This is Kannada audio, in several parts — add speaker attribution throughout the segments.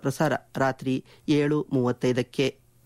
Speaker 1: ಪ್ರಸಾರ ರಾತ್ರಿ ಏಳು ಮೂವತ್ತೈದಕ್ಕೆ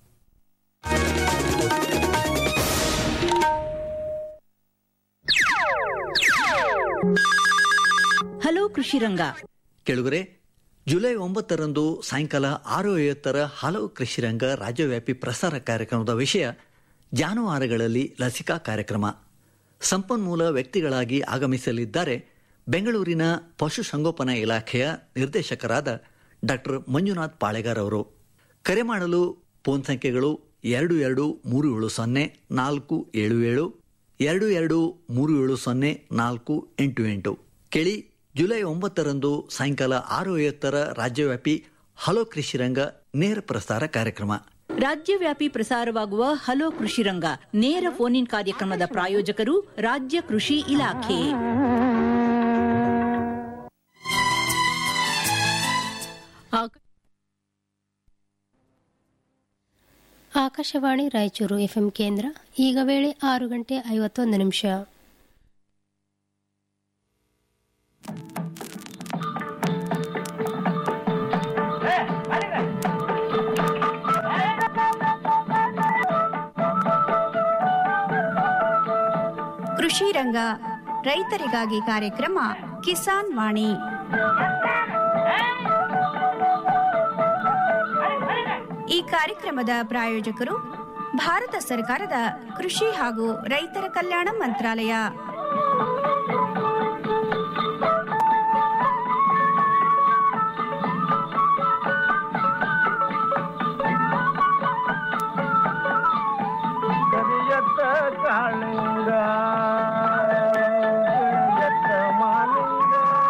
Speaker 2: ಹಲೋ ಕೃಷಿ ರಂಗ
Speaker 3: ಕೆಳಗರೆ ಜುಲೈ ಒಂಬತ್ತರಂದು ಸಾಯಂಕಾಲ ಆರು ಐವತ್ತರ ಹಲವು ಕೃಷಿರಂಗ ರಾಜ್ಯವ್ಯಾಪಿ ಪ್ರಸಾರ ಕಾರ್ಯಕ್ರಮದ ವಿಷಯ ಜಾನುವಾರುಗಳಲ್ಲಿ ಲಸಿಕಾ ಕಾರ್ಯಕ್ರಮ ಸಂಪನ್ಮೂಲ ವ್ಯಕ್ತಿಗಳಾಗಿ ಆಗಮಿಸಲಿದ್ದಾರೆ ಬೆಂಗಳೂರಿನ ಪಶುಸಂಗೋಪನಾ ಇಲಾಖೆಯ ನಿರ್ದೇಶಕರಾದ ಡಾಕ್ಟರ್ ಮಂಜುನಾಥ್ ಪಾಳೆಗಾರ್ ಅವರು ಕರೆ ಮಾಡಲು ಫೋನ್ ಸಂಖ್ಯೆಗಳು ಎರಡು ಎರಡು ಮೂರು ಏಳು ಸೊನ್ನೆ ನಾಲ್ಕು ಏಳು ಏಳು ಎರಡು ಎರಡು ಮೂರು ಏಳು ಸೊನ್ನೆ ನಾಲ್ಕು ಎಂಟು ಎಂಟು ಕೇಳಿ ಜುಲೈ ಒಂಬತ್ತರಂದು ಸಾಯಂಕಾಲ ಆರು ಐವತ್ತರ ರಾಜ್ಯವ್ಯಾಪಿ ಹಲೋ ಕೃಷಿರಂಗ ನೇರ ಪ್ರಸಾರ ಕಾರ್ಯಕ್ರಮ
Speaker 2: ರಾಜ್ಯವ್ಯಾಪಿ ಪ್ರಸಾರವಾಗುವ ಹಲೋ ಕೃಷಿ ರಂಗ ನೇರ ಫೋನ್ ಇನ್ ಕಾರ್ಯಕ್ರಮದ ಪ್ರಾಯೋಜಕರು ರಾಜ್ಯ ಕೃಷಿ ಇಲಾಖೆ
Speaker 4: ಆಕಾಶವಾಣಿ ರಾಯಚೂರು ಎಫ್ಎಂ ಕೇಂದ್ರ ಈಗ ವೇಳೆ ಆರು ಗಂಟೆ ಐವತ್ತೊಂದು ನಿಮಿಷ
Speaker 5: ಕೃಷಿ ರಂಗ ರೈತರಿಗಾಗಿ ಕಾರ್ಯಕ್ರಮ ಕಿಸಾನ್ ವಾಣಿ ಈ ಕಾರ್ಯಕ್ರಮದ ಪ್ರಾಯೋಜಕರು ಭಾರತ ಸರ್ಕಾರದ ಕೃಷಿ ಹಾಗೂ ರೈತರ ಕಲ್ಯಾಣ ಮಂತ್ರಾಲಯ
Speaker 6: ಕರಿಯತ್ತ ಕಾಳಿಂಗ ಕರಿಯತ್ತ ಮಾಲಿಂಗ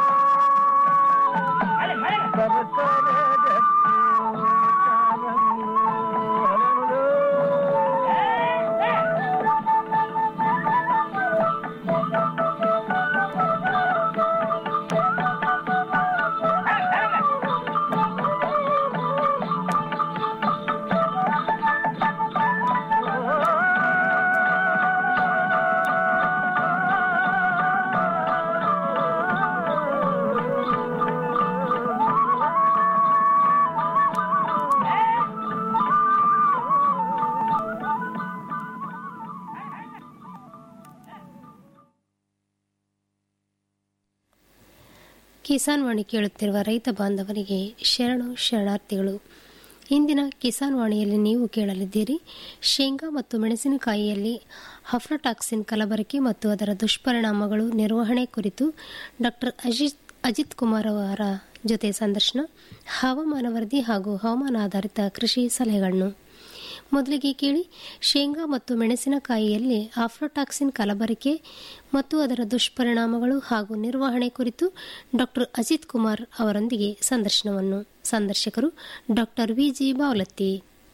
Speaker 6: ಸರಸರ ಗಟ್ಟಿ ಕಾಲಂದು ಹರಳು.
Speaker 4: ಕಿಸಾನ್ ವಾಣಿ ಕೇಳುತ್ತಿರುವ ರೈತ ಬಾಂಧವರಿಗೆ ಶರಣು ಶರಣಾರ್ಥಿಗಳು ಇಂದಿನ ಕಿಸಾನ್ ವಾಣಿಯಲ್ಲಿ ನೀವು ಕೇಳಲಿದ್ದೀರಿ ಶೇಂಗಾ ಮತ್ತು ಮೆಣಸಿನಕಾಯಿಯಲ್ಲಿ ಹಫ್ಲಟಾಕ್ಸಿನ್ ಕಲಬರಕೆ ಮತ್ತು ಅದರ ದುಷ್ಪರಿಣಾಮಗಳು ನಿರ್ವಹಣೆ ಕುರಿತು ಡಾಕ್ಟರ್ ಅಜಿತ್ ಅಜಿತ್ ಕುಮಾರ್ ಅವರ ಜೊತೆ ಸಂದರ್ಶನ ಹವಾಮಾನ ವರದಿ ಹಾಗೂ ಹವಾಮಾನ ಆಧಾರಿತ ಕೃಷಿ ಸಲಹೆಗಳನ್ನು ಮೊದಲಿಗೆ ಕೇಳಿ ಶೇಂಗಾ ಮತ್ತು ಮೆಣಸಿನಕಾಯಿಯಲ್ಲಿ ಆಫ್ಲೋಟಾಕ್ಸಿನ್ ಕಲಬರಿಕೆ ಮತ್ತು ಅದರ ದುಷ್ಪರಿಣಾಮಗಳು ಹಾಗೂ ನಿರ್ವಹಣೆ ಕುರಿತು ಡಾಕ್ಟರ್ ಅಜಿತ್ ಕುಮಾರ್ ಅವರೊಂದಿಗೆ ಸಂದರ್ಶನವನ್ನು ಸಂದರ್ಶಕರು ಡಾಕ್ಟರ್ ವಿಜಿ ಬಾವಲತ್ತಿ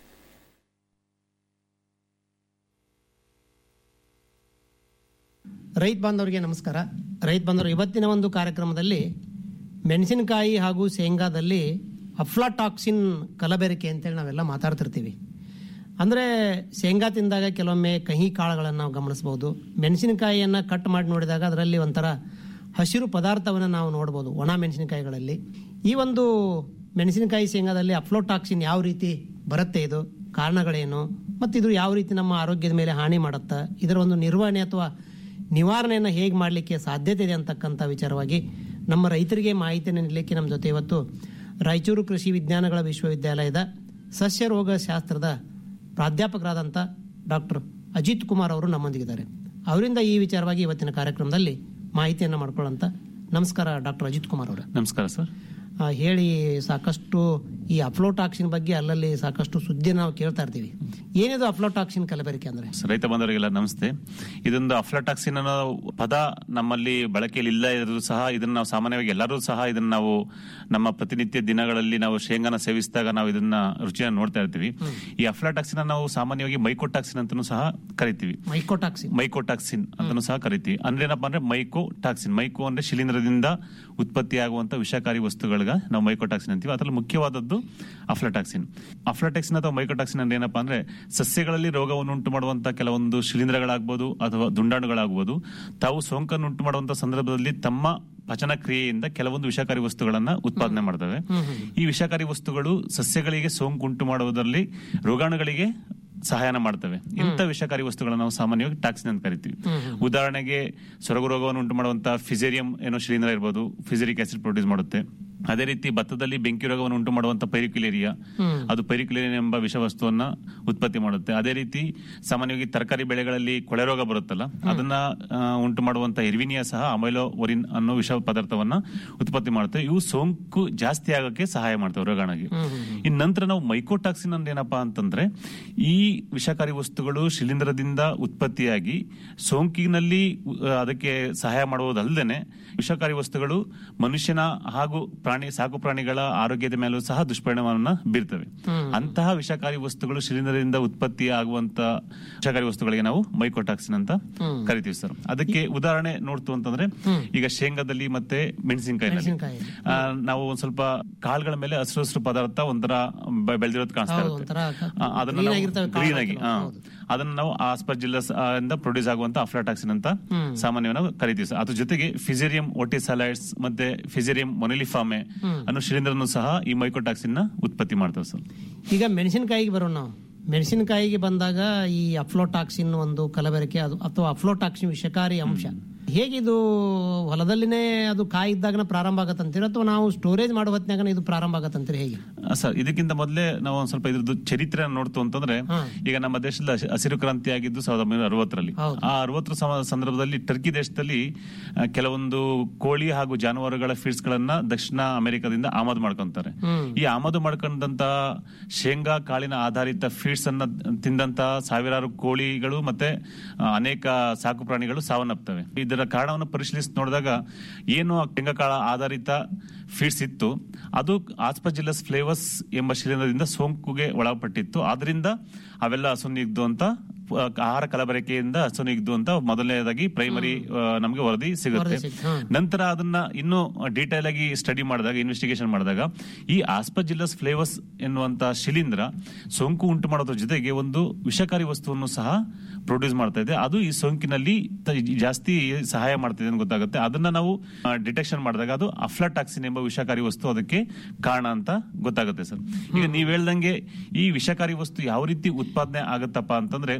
Speaker 7: ರೈತ ಬಾಂಧವರಿಗೆ ನಮಸ್ಕಾರ ರೈತ ಬಾಂಧವರು ಇವತ್ತಿನ ಒಂದು ಕಾರ್ಯಕ್ರಮದಲ್ಲಿ ಮೆಣಸಿನಕಾಯಿ ಹಾಗೂ ಶೇಂಗಾದಲ್ಲಿ ಅಫ್ಲಾಟಾಕ್ಸಿನ್ ಕಲಬೆರಕೆ ಅಂತೇಳಿ ನಾವೆಲ್ಲ ಮಾತಾಡ್ತಿರ್ತೀವಿ ಅಂದರೆ ಶೇಂಗಾ ತಿಂದಾಗ ಕೆಲವೊಮ್ಮೆ ಕಹಿ ಕಾಳುಗಳನ್ನು ನಾವು ಗಮನಿಸ್ಬೋದು ಮೆಣಸಿನಕಾಯಿಯನ್ನು ಕಟ್ ಮಾಡಿ ನೋಡಿದಾಗ ಅದರಲ್ಲಿ ಒಂಥರ ಹಸಿರು ಪದಾರ್ಥವನ್ನು ನಾವು ನೋಡ್ಬೋದು ಒಣ ಮೆಣಸಿನಕಾಯಿಗಳಲ್ಲಿ ಈ ಒಂದು ಮೆಣಸಿನಕಾಯಿ ಶೇಂಗಾದಲ್ಲಿ ಅಫ್ಲೋಟಾಕ್ಸಿನ್ ಯಾವ ರೀತಿ ಬರುತ್ತೆ ಇದು ಕಾರಣಗಳೇನು ಮತ್ತು ಇದು ಯಾವ ರೀತಿ ನಮ್ಮ ಆರೋಗ್ಯದ ಮೇಲೆ ಹಾನಿ ಮಾಡುತ್ತಾ ಇದರ ಒಂದು ನಿರ್ವಹಣೆ ಅಥವಾ ನಿವಾರಣೆಯನ್ನು ಹೇಗೆ ಮಾಡಲಿಕ್ಕೆ ಸಾಧ್ಯತೆ ಇದೆ ಅಂತಕ್ಕಂಥ ವಿಚಾರವಾಗಿ ನಮ್ಮ ರೈತರಿಗೆ ಮಾಹಿತಿಯನ್ನು ನೀಡಲಿಕ್ಕೆ ನಮ್ಮ ಜೊತೆ ಇವತ್ತು ರಾಯಚೂರು ಕೃಷಿ ವಿಜ್ಞಾನಗಳ ವಿಶ್ವವಿದ್ಯಾಲಯದ ಸಸ್ಯ ರೋಗ ಶಾಸ್ತ್ರದ ಪ್ರಾಧ್ಯಾಪಕರಾದಂಥ ಡಾಕ್ಟರ್ ಅಜಿತ್ ಕುಮಾರ್ ಅವರು ನಮ್ಮೊಂದಿಗಿದ್ದಾರೆ ಅವರಿಂದ ಈ ವಿಚಾರವಾಗಿ ಇವತ್ತಿನ ಕಾರ್ಯಕ್ರಮದಲ್ಲಿ ಮಾಹಿತಿಯನ್ನು ಮಾಡ್ಕೊಳ್ಳೋಂಥ ನಮಸ್ಕಾರ ಡಾಕ್ಟರ್ ಅಜಿತ್ ಕುಮಾರ್ ಅವರೇ
Speaker 8: ನಮಸ್ಕಾರ ಸರ್
Speaker 7: ಆ, ಹೇಳಿ ಸಾಕಷ್ಟು ಈ ಅಫ್ಲೋಟಾಕ್ಸಿನ್ ಬಗ್ಗೆ ಅಲ್ಲಲ್ಲಿ ಸಾಕಷ್ಟು ಸುದ್ದಿ ನಾವು ಕೇಳ್ತಾ ಇರ್ತೀವಿ ಏನಿದು ಅಫ್ಲೋಟಾಕ್ಸಿನ್ ಕಲಬೆರಕೆ ಅಂದ್ರೆ
Speaker 8: ರೈತ ಬಾಂಧವರಿಗೆಲ್ಲ ನಮಸ್ತೆ ಇದೊಂದು ಅಫ್ಲಟಾಕ್ಸಿನ್ ಅನ್ನೋ ಪದ ನಮ್ಮಲ್ಲಿ ಬಳಕೆಯಲ್ಲಿ ಇಲ್ಲ ಇದ್ರೂ ಸಹ ಇದನ್ನ ನಾವು ಸಾಮಾನ್ಯವಾಗಿ ಎಲ್ಲರೂ ಸಹ ಇದನ್ನ ನಾವು ನಮ್ಮ ಪ್ರತಿನಿತ್ಯ ದಿನಗಳಲ್ಲಿ ನಾವು ಶೇಂಗಾನ ಸೇವಿಸಿದಾಗ ನಾವು ಇದನ್ನ ರುಚಿಯನ್ನು ನೋಡ್ತಾ ಇರ್ತೀವಿ ಈ ಅಫ್ಲಟಾಕ್ಸಿನ್ ನಾವು ಸಾಮಾನ್ಯವಾಗಿ ಮೈಕೋಟಾಕ್ಸಿನ್ ಅಂತಾನೂ ಸಹ ಕರಿತೀವಿ
Speaker 7: ಮೈಕೋಟಾಕ್ಸಿನ್
Speaker 8: ಮೈಕೋಟಾಕ್ಸಿನ್ ಅಂತಾನೂ ಸಹ ಕರಿತೀವಿ ಅಂದ್ರೆ ಏನಪ್ಪಾ ಅಂದ್ರೆ ಮೈಕೋ ಟಾಕ್ಸಿನ್ ಮೈಕೋ ಅಂದ್ರೆ ಶಿಲೀಂಧ್ರದಿಂದ ಉತ್ಪತ್ತಿಯಾಗುವಂತ ವಿಷಕಾರಿ ವಸ್ತುಗಳಿಗೆ ನಾವು ಮೈಕೋಟಾಕ್ಸಿನ್ ಅಂತೀವಿ ಅದರಲ್ಲಿ ಮುಖ್ಯವಾದದ್ದು ಅಫ್ಲಟಾಕ್ಸಿನ್ ಅಫ್ಲಟಾಕ್ಸಿನ್ ಅಥವಾ ಮೈಕೋಟಾಕ್ಸಿನ್ ಅಂದ್ರೆ ಏನಪ್ಪಾ ಅಂದ್ರೆ ಸಸ್ಯಗಳಲ್ಲಿ ರೋಗವನ್ನು ಉಂಟು ಮಾಡುವಂತ ಕೆಲವೊಂದು ಶಿಲೀಂಧ್ರಗಳಾಗ್ಬೋದು ಅಥವಾ ದುಂಡಾಣುಗಳಾಗ್ಬೋದು ತಾವು ಸೋಂಕನ್ನು ಉಂಟು ಮಾಡುವಂತ ಸಂದರ್ಭದಲ್ಲಿ ತಮ್ಮ ಪಚನ ಕ್ರಿಯೆಯಿಂದ ಕೆಲವೊಂದು ವಿಷಕಾರಿ ವಸ್ತುಗಳನ್ನ ಉತ್ಪಾದನೆ ಮಾಡ್ತವೆ ಈ ವಿಷಕಾರಿ ವಸ್ತುಗಳು ಸಸ್ಯಗಳಿಗೆ ಸೋಂಕು ಉಂಟು ಮಾಡುವುದರಲ್ಲಿ ರೋಗಾಣುಗಳಿಗೆ ಸಹಾಯನ ಮಾಡ್ತವೆ ಇಂಥ ವಿಷಕಾರಿ ವಸ್ತುಗಳನ್ನ ನಾವು ಸಾಮಾನ್ಯವಾಗಿ ಟಾಕ್ಸಿನ್ ಅಂತ ಕರಿತೀವಿ ಉದಾಹರಣೆಗೆ ಸೊರಗು ರೋಗವನ್ನು ಉಂಟು ಮಾಡುವಂತಹ ಫಿಸೇರಿಯಂ ಏನೋ ಶಿಲೀಂಧ್ರ ಇರ್ಬೋದು ಫಿಸರಿಕ್ ಆಸಿಡ್ ಪ್ರೊಡ್ಯೂಸ್ ಮಾಡುತ್ತೆ ಅದೇ ರೀತಿ ಭತ್ತದಲ್ಲಿ ಬೆಂಕಿ ರೋಗವನ್ನು ಉಂಟು ಮಾಡುವಂತ ಪೈರಿಕ್ಯುಲೇರಿಯಾ ಅದು ಪೈರಿಕ್ಯುಲೇರಿಯಾ ಎಂಬ ವಿಷವಸ್ತುವನ್ನ ಉತ್ಪತ್ತಿ ಮಾಡುತ್ತೆ ಅದೇ ರೀತಿ ಸಾಮಾನ್ಯವಾಗಿ ತರಕಾರಿ ಬೆಳೆಗಳಲ್ಲಿ ಕೊಳೆ ರೋಗ ಬರುತ್ತಲ್ಲ ಅದನ್ನ ಆ, ಉಂಟು ಮಾಡುವಂತ ಇರ್ವಿನಿಯಾ ಸಹ ಅಮೈಲೋ ಒರಿನ್ ಅನ್ನೋ ವಿಷ ಪದಾರ್ಥವನ್ನ ಉತ್ಪತ್ತಿ ಮಾಡುತ್ತೆ ಇವು ಸೋಂಕು ಜಾಸ್ತಿ ಆಗಕ್ಕೆ ಸಹಾಯ ಮಾಡ್ತವೆ ರೋಗಾಣಗೆ ಇನ್ ನಂತರ ನಾವು ಮೈಕೋಟಾಕ್ಸಿನ್ ಅಂದ್ರೆ ಏನಪ್ಪಾ ಅಂತಂದ್ರೆ ಈ ವಿಷಕಾರಿ ವಸ್ತುಗಳು ಶಿಲೀಂಧ್ರದಿಂದ ಉತ್ಪತ್ತಿಯಾಗಿ ಸೋಂಕಿನಲ್ಲಿ ಉ- ಅದಕ್ಕೆ ಸಹಾಯ ಮಾಡುವುದಲ್ಲದೆ ವಿಷಕಾರಿ ವಸ್ತುಗಳು ಮನುಷ್ಯನ ಹಾಗೂ ಪ್ರಾಣಿ ಸಾಕು ಪ್ರಾಣಿಗಳ ಆರೋಗ್ಯದ ಮೇಲೂ ಸಹ ದುಷ್ಪರಿಣಾಮವನ್ನ ಬೀರ್ತವೆ ಅಂತಹ ವಿಷಕಾರಿ ವಸ್ತುಗಳು ಶಿಲೀಂಧ್ರದಿಂದ ಉತ್ಪತ್ತಿ ಆಗುವಂತ ವಿಷಕಾರಿ ವಸ್ತುಗಳಿಗೆ ನಾವು ಮೈಕೋಟಾಕ್ಸಿನ್ ಅಂತ ಕರಿತೀವಿ ಸರ್ ಅದಕ್ಕೆ ಉದಾಹರಣೆ ನೋಡ್ತು ಅಂತಂದ್ರೆ ಈಗ ಶೇಂಗಾದಲ್ಲಿ ಮತ್ತೆ ಮೆಣಸಿನಕಾಯಿನಲ್ಲಿ
Speaker 7: ಮೆಣಸಿನಕಾಯಿ.
Speaker 8: ಆ, ನಾವು ಒಂದ್ ಸ್ವಲ್ಪ ಕಾಳುಗಳ ಮೇಲೆ ಹಸಿರು ಹಸಿರು ಪದಾರ್ಥ ಒಂಥರ ಬೆ- ಬೆಳೆದಿರೋದು ಕಾಣಿಸ್ತಾ
Speaker 7: ಹೌದು,
Speaker 8: ಇರುತ್ತೆ
Speaker 7: ಒಂಥರ
Speaker 8: ಆ, ಅದನ್ನ
Speaker 7: green
Speaker 8: ನಾವು
Speaker 7: ಆಗಿರ್ತವೆ
Speaker 8: ಗ್ರೀನ್
Speaker 7: ಕಾಳುಗಳು
Speaker 8: ಆಗಿ
Speaker 7: ಕೆಲವು,
Speaker 8: ಆ,
Speaker 7: ಹೌದು.
Speaker 8: ಅದನ್ನ ನಾವು ಆಸ್ಪರ್ಜಿಲ್ಲಸ್ ಇಂದ ಪ್ರೊಡ್ಯೂಸ್ ಆಗುವಂತ ಅಫ್ಲಾಟಾಕ್ಸಿನ್ ಅಂತ ಸಾಮಾನ್ಯವಾಗಿ ನಾವು ಕರಿತೀವಿ ಸರ್ ಅದ್ರ ಜೊತೆಗೆ ಫಿಸೇರಿಯಂ ಒಟಿಸಲೈಡ್ಸ್ ಮತ್ತೆ ಫಿಸೇರಿಯಂ ಮೊನಿಲಿಫಾಮೆ ಅನ್ನೋ ಶಿಲೀಂಧ್ರನು ಸಹ ಈ ಮೈಕೋಟಾಕ್ಸಿನ್ ನ ಉತ್ಪತ್ತಿ ಮಾಡ್ತವೆ ಸರ್
Speaker 7: ಈಗ ಮೆಣಸಿನಕಾಯಿಗೆ ಬರೋಣ ನಾವು ಮೆಣಸಿನಕಾಯಿಗೆ ಬಂದಾಗ ಈ ಅಫ್ಲೋಟಾಕ್ಸಿನ್ ಒಂದು ಕಲಬೆರಕೆ ಅದು ಅಥವಾ ಅಫ್ಲೋಟಾಕ್ಸಿನ್ ವಿಷಕಾರಿ ಅಂಶ ಹೇಗಿದು ಹೊಲದಲ್ಲಿನೇ ಅದು ಕಾಯಿ ಇದ್ದಾಗನ ಪ್ರಾರಂಭ ಆಗತ್ತಂತೀರ ಅಥವಾ ನಾವು ಸ್ಟೋರೇಜ್ ಮಾಡೋ ಹೊತ್ನಾಗನ ಇದು ಪ್ರಾರಂಭ ಆಗತ್ತಂತೀರ ಹೇಗೆ
Speaker 8: ಆ, ಸರ್ ಇದಕ್ಕಿಂತ ಮೊದಲೇ ನಾವು ಒಂದ್ ಸ್ವಲ್ಪ ಇದ್ರದ್ದು ಚರಿತ್ರೆ ನೋಡ್ತು ಅಂತಂದ್ರೆ ಈಗ ನಮ್ಮ ದೇಶದಲ್ಲಿ ಹಸಿ- ಹಸಿರು ಕ್ರಾಂತಿ ಆಗಿದ್ದು ಸಾವಿರದ ಒಂಬೈನೂರ ಅರವತ್ತರಲ್ಲಿ
Speaker 7: ಹೌದು.
Speaker 8: ಆ ಅರವತ್ತರ ಸಮ- ಸಂದರ್ಭದಲ್ಲಿ ಟರ್ಕಿ ದೇಶದಲ್ಲಿ ಆ, ಕೆಲವೊಂದು ಕೋಳಿ ಹಾಗೂ ಜಾನುವಾರುಗಳ ಫೀಡ್ಸ್ ಗಳನ್ನ ದಕ್ಷಿಣ ಅಮೆರಿಕದಿಂದ ಆಮದು ಮಾಡ್ಕೊಂತಾರೆ ಈ ಆಮದು ಮಾಡ್ಕೊಂಡಂತ ಶೇಂಗಾ ಕಾಳಿನ ಆಧಾರಿತ ಫೀಡ್ಸ್ ಅನ್ನ ತಿಂದಂತ ಸಾವಿರಾರು ಕೋಳಿಗಳು ಮತ್ತೆ ಆ, ಅನೇಕ ಸಾಕು ಪ್ರಾಣಿಗಳು ಸಾವನ್ನಪ್ತವೆ ಇದರ ಕಾರಣವನ್ನು ಪರಿಶೀಲಿಸಿ ನೋಡಿದಾಗ ಏನು ಆ ಶೇಂಗಾ ಕಾಳ ಆಧಾರಿತ ಫೀಡ್ಸ್ ಇತ್ತು ಅದು ಆಸ್ಪಜಿಲ್ಲಸ್ ಫ್ಲೇವಸ್ ಎಂಬ ಶಿಲೀಂಧ್ರದಿಂದ ಸೋಂಕುಗೆ ಒಳಪಟ್ಟಿತ್ತು ಆದ್ರಿಂದ ಅವೆಲ್ಲ ಹಸುನಿಗ್ದು ಅಂತ ಆ, ಆಹಾರ ಕಲಬೆರಕೆಯಿಂದ ಹಸುನಿಗ್ದು ಅಂತ ಮೊದಲನೇದಾಗಿ ಪ್ರೈಮರಿ ನಮಗೆ ವರದಿ ಸಿಗುತ್ತೆ
Speaker 7: ವರದಿ ಸಿಗುತ್ತೆ, ಹಾ.
Speaker 8: ನಂತರ ಅದನ್ನ ಇನ್ನೂ ಡೀಟೇಲ್ ಆಗಿ ಸ್ಟಡಿ ಮಾಡಿದಾಗ ಇನ್ವೆಸ್ಟಿಗೇಷನ್ ಮಾಡಿದಾಗ ಈ ಆಸ್ಪಜಿಲ್ಲಸ್ ಫ್ಲೇವಸ್ ಎನ್ನುವಂತ ಶಿಲೀಂಧ್ರ ಸೋಂಕು ಉಂಟು ಮಾಡೋದ್ರ ಜೊತೆಗೆ ಒಂದು ವಿಷಕಾರಿ ವಸ್ತುವನ್ನು ಸಹ ಪ್ರೊಡ್ಯೂಸ್ ಮಾಡ್ತಾ ಇದೆ ಅದು ಈ ಸೋಂಕಿನಲ್ಲಿ ತ- ಜಾಸ್ತಿ ಸಹಾಯ ಮಾಡ್ತಿದೆ ಅಂತ ಗೊತ್ತಾಗುತ್ತೆ ಅದನ್ನ ನಾವು ಡಿಟೆಕ್ಷನ್ ಮಾಡಿದಾಗ ಅದು ಅಫ್ಲಾಟಾಕ್ಸಿನ್ ಎಂಬ ವಿಷಕಾರಿ ವಸ್ತು ಅದಕ್ಕೆ ಕಾರಣ ಅಂತ ಗೊತ್ತಾಗುತ್ತೆ ಸರ್ ಈಗ ನೀವ್ ಹೇಳ್ದಂಗೆ ಈ ವಿಷಕಾರಿ ವಸ್ತು ಯಾವ ರೀತಿ ಉತ್ಪಾದನೆ ಆಗುತ್ತಪ್ಪ ಅಂತಂದ್ರೆ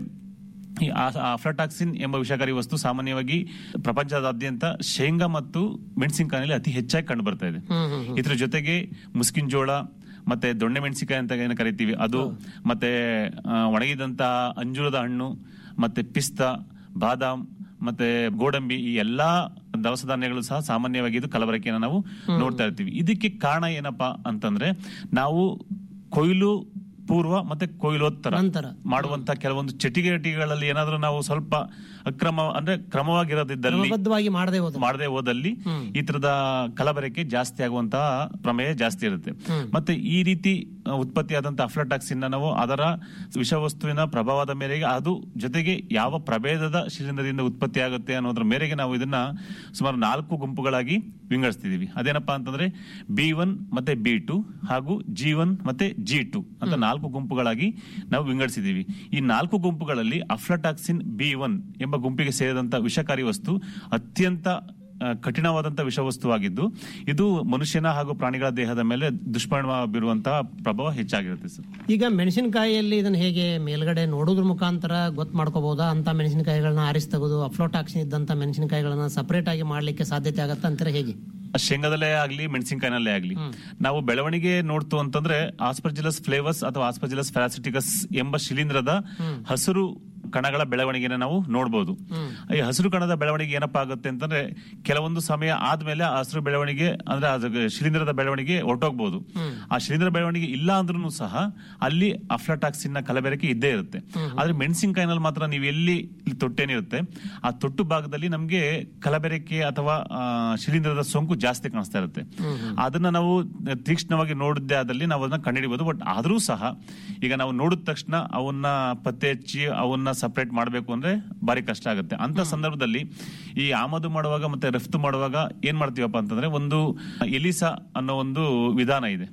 Speaker 8: ಈ ಆ- ಆಫ್ಲಾಟಾಕ್ಸಿನ್ ಎಂಬ ವಿಷಕಾರಿ ವಸ್ತು ಸಾಮಾನ್ಯವಾಗಿ ಪ್ರಪಂಚದಾದ್ಯಂತ ಶೇಂಗಾ ಮತ್ತು ಮೆಣಸಿನಕಾಯಿನಲ್ಲಿ ಅತಿ ಹೆಚ್ಚಾಗಿ ಕಂಡು ಬರ್ತಾ ಇದೆ ಇದ್ರ ಜೊತೆಗೆ ಮುಸ್ಕಿನ್ ಜೋಳ ಮತ್ತೆ ದೊಣ್ಣೆ ಮೆಣಸಿನಕಾಯಿ ಅಂತ ಏನು ಕರಿತೀವಿ ಅದು ಮತ್ತೆ ಆ, ಒಣಗಿದಂತ ಅಂಜೂರದ ಹಣ್ಣು ಮತ್ತೆ ಪಿಸ್ತಾ ಬಾದಾಮ್ ಮತ್ತೆ ಗೋಡಂಬಿ ಈ ಎಲ್ಲಾ ದವಸ ಧಾನ್ಯಗಳು ಸಹ ಸಾಮಾನ್ಯವಾಗಿ ಇದು ಕಲಬರಕೆಯನ್ನು ನಾವು ನೋಡ್ತಾ ಇರ್ತೀವಿ ಇದಕ್ಕೆ ಕಾರಣ ಏನಪ್ಪಾ ಅಂತಂದ್ರೆ ನಾವು ಕೊಯ್ಲು ಪೂರ್ವ ಮತ್ತೆ ಕೊಯ್ಲೋತ್ತರ
Speaker 7: ನಂತರ.
Speaker 8: ಮಾಡುವಂತ ಕೆಲವೊಂದು ಚಟುವಟಿಕೆಗಳಲ್ಲಿ ಏನಾದ್ರೂ ನಾವು ಸ್ವಲ್ಪ ಅಕ್ರಮ ಅಂದ್ರೆ ಕ್ರಮವಾಗಿರೋದಿದ್ದಲ್ಲಿ
Speaker 7: ಕ್ರಮಬದ್ಧವಾಗಿ ಮಾಡದೆ ಹೋದ
Speaker 8: ಮಾಡದೆ ಹೋದಲ್ಲಿ ಈ ತರದ ಕಲಬೆರಕೆ ಜಾಸ್ತಿ ಆಗುವಂತಹ ಪ್ರಮೇಯ ಜಾಸ್ತಿ ಇರುತ್ತೆ ಮತ್ತೆ ಈ ರೀತಿ ಆ, ಉತ್ಪತ್ತಿಯಾದಂತ ಅಫ್ಲಟಾಕ್ಸಿನ್ ನಾವು ಅದರ ವಿಷವಸ್ತುವಿನ ಪ್ರಭಾವದ ಮೇರೆಗೆ ಅದು ಜೊತೆಗೆ ಯಾವ ಪ್ರಭೇದದ ಶಿಲೀಂಧ್ರದಿಂದ ಉತ್ಪತ್ತಿ ಆಗುತ್ತೆ ಅನ್ನೋದ್ರ ಮೇರೆಗೆ ನಾವು ಇದನ್ನ ಸುಮಾರು ನಾಲ್ಕು ಗುಂಪುಗಳಾಗಿ ವಿಂಗಡಿಸ್ತಿದೀವಿ ಅದೇನಪ್ಪಾ ಅಂತಂದ್ರೆ ಬಿ ಒನ್ ಮತ್ತೆ ಬಿ ಟು ಹಾಗೂ ಜಿ ಒನ್ ಮತ್ತೆ ಜಿ ಟು ಅಂತ ನಾಲ್ಕು ಗುಂಪುಗಳಾಗಿ ನಾವು ವಿಂಗಡಿಸಿದೀವಿ ಈ ನಾಲ್ಕು ಗುಂಪುಗಳಲ್ಲಿ ಅಫ್ಲಟಾಕ್ಸಿನ್ ಬಿ ಒನ್ ಎಂಬ ಗುಂಪಿಗೆ ಸೇರಿದಂತ ವಿಷಕಾರಿ ವಸ್ತು ಅತ್ಯಂತ ಆ, ಕಠಿಣವಾದಂತ ವಿಷವಸ್ತುವಾಗಿದ್ದು ಇದು ಮನುಷ್ಯನ ಹಾಗೂ ಪ್ರಾಣಿಗಳ ದೇಹದ ಮೇಲೆ ದುಷ್ಪರಿಣಾಮ ಬೀರುವಂತಹ ಪ್ರಭಾವ ಹೆಚ್ಚಾಗಿರುತ್ತೆ ಸರ್
Speaker 7: ಈಗ ಮೆಣಸಿನಕಾಯಿಯಲ್ಲಿ ಇದನ್ನ ಹೇಗೆ ಮೇಲ್ಗಡೆ ನೋಡೋದ್ರ ಮುಖಾಂತರ ಗೊತ್ತು ಮಾಡ್ಕೋಬಹುದಾ ಅಂತ ಮೆಣಸಿನಕಾಯಿಗಳನ್ನ ಆರಿಸಿ ತೆಗೆದು ಅಫ್ಲೋಟಾಕ್ಸಿನ್ ಇದ್ದಂತ ಮೆಣಸಿನಕಾಯಿಗಳನ್ನ ಸಪರೇಟ್ ಆಗಿ ಮಾಡ್ಲಿಕ್ಕೆ ಸಾಧ್ಯತೆ ಆಗತ್ತ ಅಂತಾರೆ ಹೇಗೆ
Speaker 8: ಶೇಂಗಾದಲ್ಲೇ ಆಗ್ಲಿ ಮೆಣಸಿನಕಾಯಿನಲ್ಲೇ ಆಗ್ಲಿ ನಾವು ಬೆಳವಣಿಗೆ ನೋಡ್ತು ಅಂತಂದ್ರೆ ಆಸ್ಪರ್ಜಿಲಸ್ ಫ್ಲೇವಸ್ ಅಥವಾ ಆಸ್ಪರ್ಜಿಲಸ್ ಫ್ಯಾಸಿಟಿಕಸ್ ಎಂಬ ಶಿಲೀಂಧ್ರದ ಹಸಿರು ಕಣಗಳ ಬೆಳವಣಿಗೆನ ನಾವು ನೋಡಬಹುದು ಈ ಹಸಿರು ಕಣದ ಬೆಳವಣಿಗೆ ಏನಪ್ಪಾ ಆಗುತ್ತೆ ಅಂತಂದ್ರೆ ಕೆಲವೊಂದು ಸಮಯ ಆದ್ಮೇಲೆ ಆ ಹಸಿರು ಬೆಳವಣಿಗೆ ಅಂದ್ರೆ ಅದು ಶಿಲೀಂಧ್ರದ ಬೆಳವಣಿಗೆ ಹೊರಟೋಗ್ಬಹುದು ಆ ಶಿಲೀಂಧ್ರ ಬೆಳವಣಿಗೆ ಇಲ್ಲ ಅಂದ್ರೂ ಸಹ ಅಲ್ಲಿ ಅಫ್ಲಾಟಾಕ್ಸಿನ್ ನ ಕಲಬೆರಕೆ ಇದ್ದೇ ಇರುತ್ತೆ ಆದ್ರೆ ಮೆಣಸಿನಕಾಯಿನಲ್ಲಿ ಮಾತ್ರ ನೀವು ಎಲ್ಲಿ ಇಲ್ಲಿ ತೊಟ್ಟೇನಿರುತ್ತೆ ಆ ತೊಟ್ಟು ಭಾಗದಲ್ಲಿ ನಮ್ಗೆ ಕಲಬೆರಕೆ ಅಥವಾ ಆ, ಶಿಲೀಂಧ್ರದ ಸೋಂಕು ಜಾಸ್ತಿ ಕಾಣಿಸ್ತಾ ಇರುತ್ತೆ ಅದನ್ನ ನಾವು ತೀಕ್ಷ್ಣವಾಗಿ ನೋಡಿದ್ದೆ ಆದಲ್ಲಿ ನಾವು ಅದನ್ನ ಕಂಡುಹಿಡಿಬಹುದು ಬಟ್ ಆದ್ರೂ ಸಹ ಈಗ ನಾವು ನೋಡಿದ ತಕ್ಷಣ ಅವನ್ನ ಪತ್ತೆ ಹಚ್ಚಿ ಅವನ್ನ ಸಪರೇಟ್ ಮಾಡಬೇಕು ಅಂದ್ರೆ ಬಾರಿ ಕಷ್ಟ ಆಗುತ್ತೆ ಅಂತ ಸಂದರ್ಭದಲ್ಲಿ ಈ ಆಮದು ಮಾಡುವಾಗ ಮತ್ತೆ ರಫ್ತು ಮಾಡುವಾಗ ಏನ್ ಮಾಡ್ತೀವಪ್ಪ ಅಂತಂದ್ರೆ ಒಂದು ಎಲಿಸಾ ಅನ್ನೋ ಒಂದು ವಿಧಾನ ಇದೆ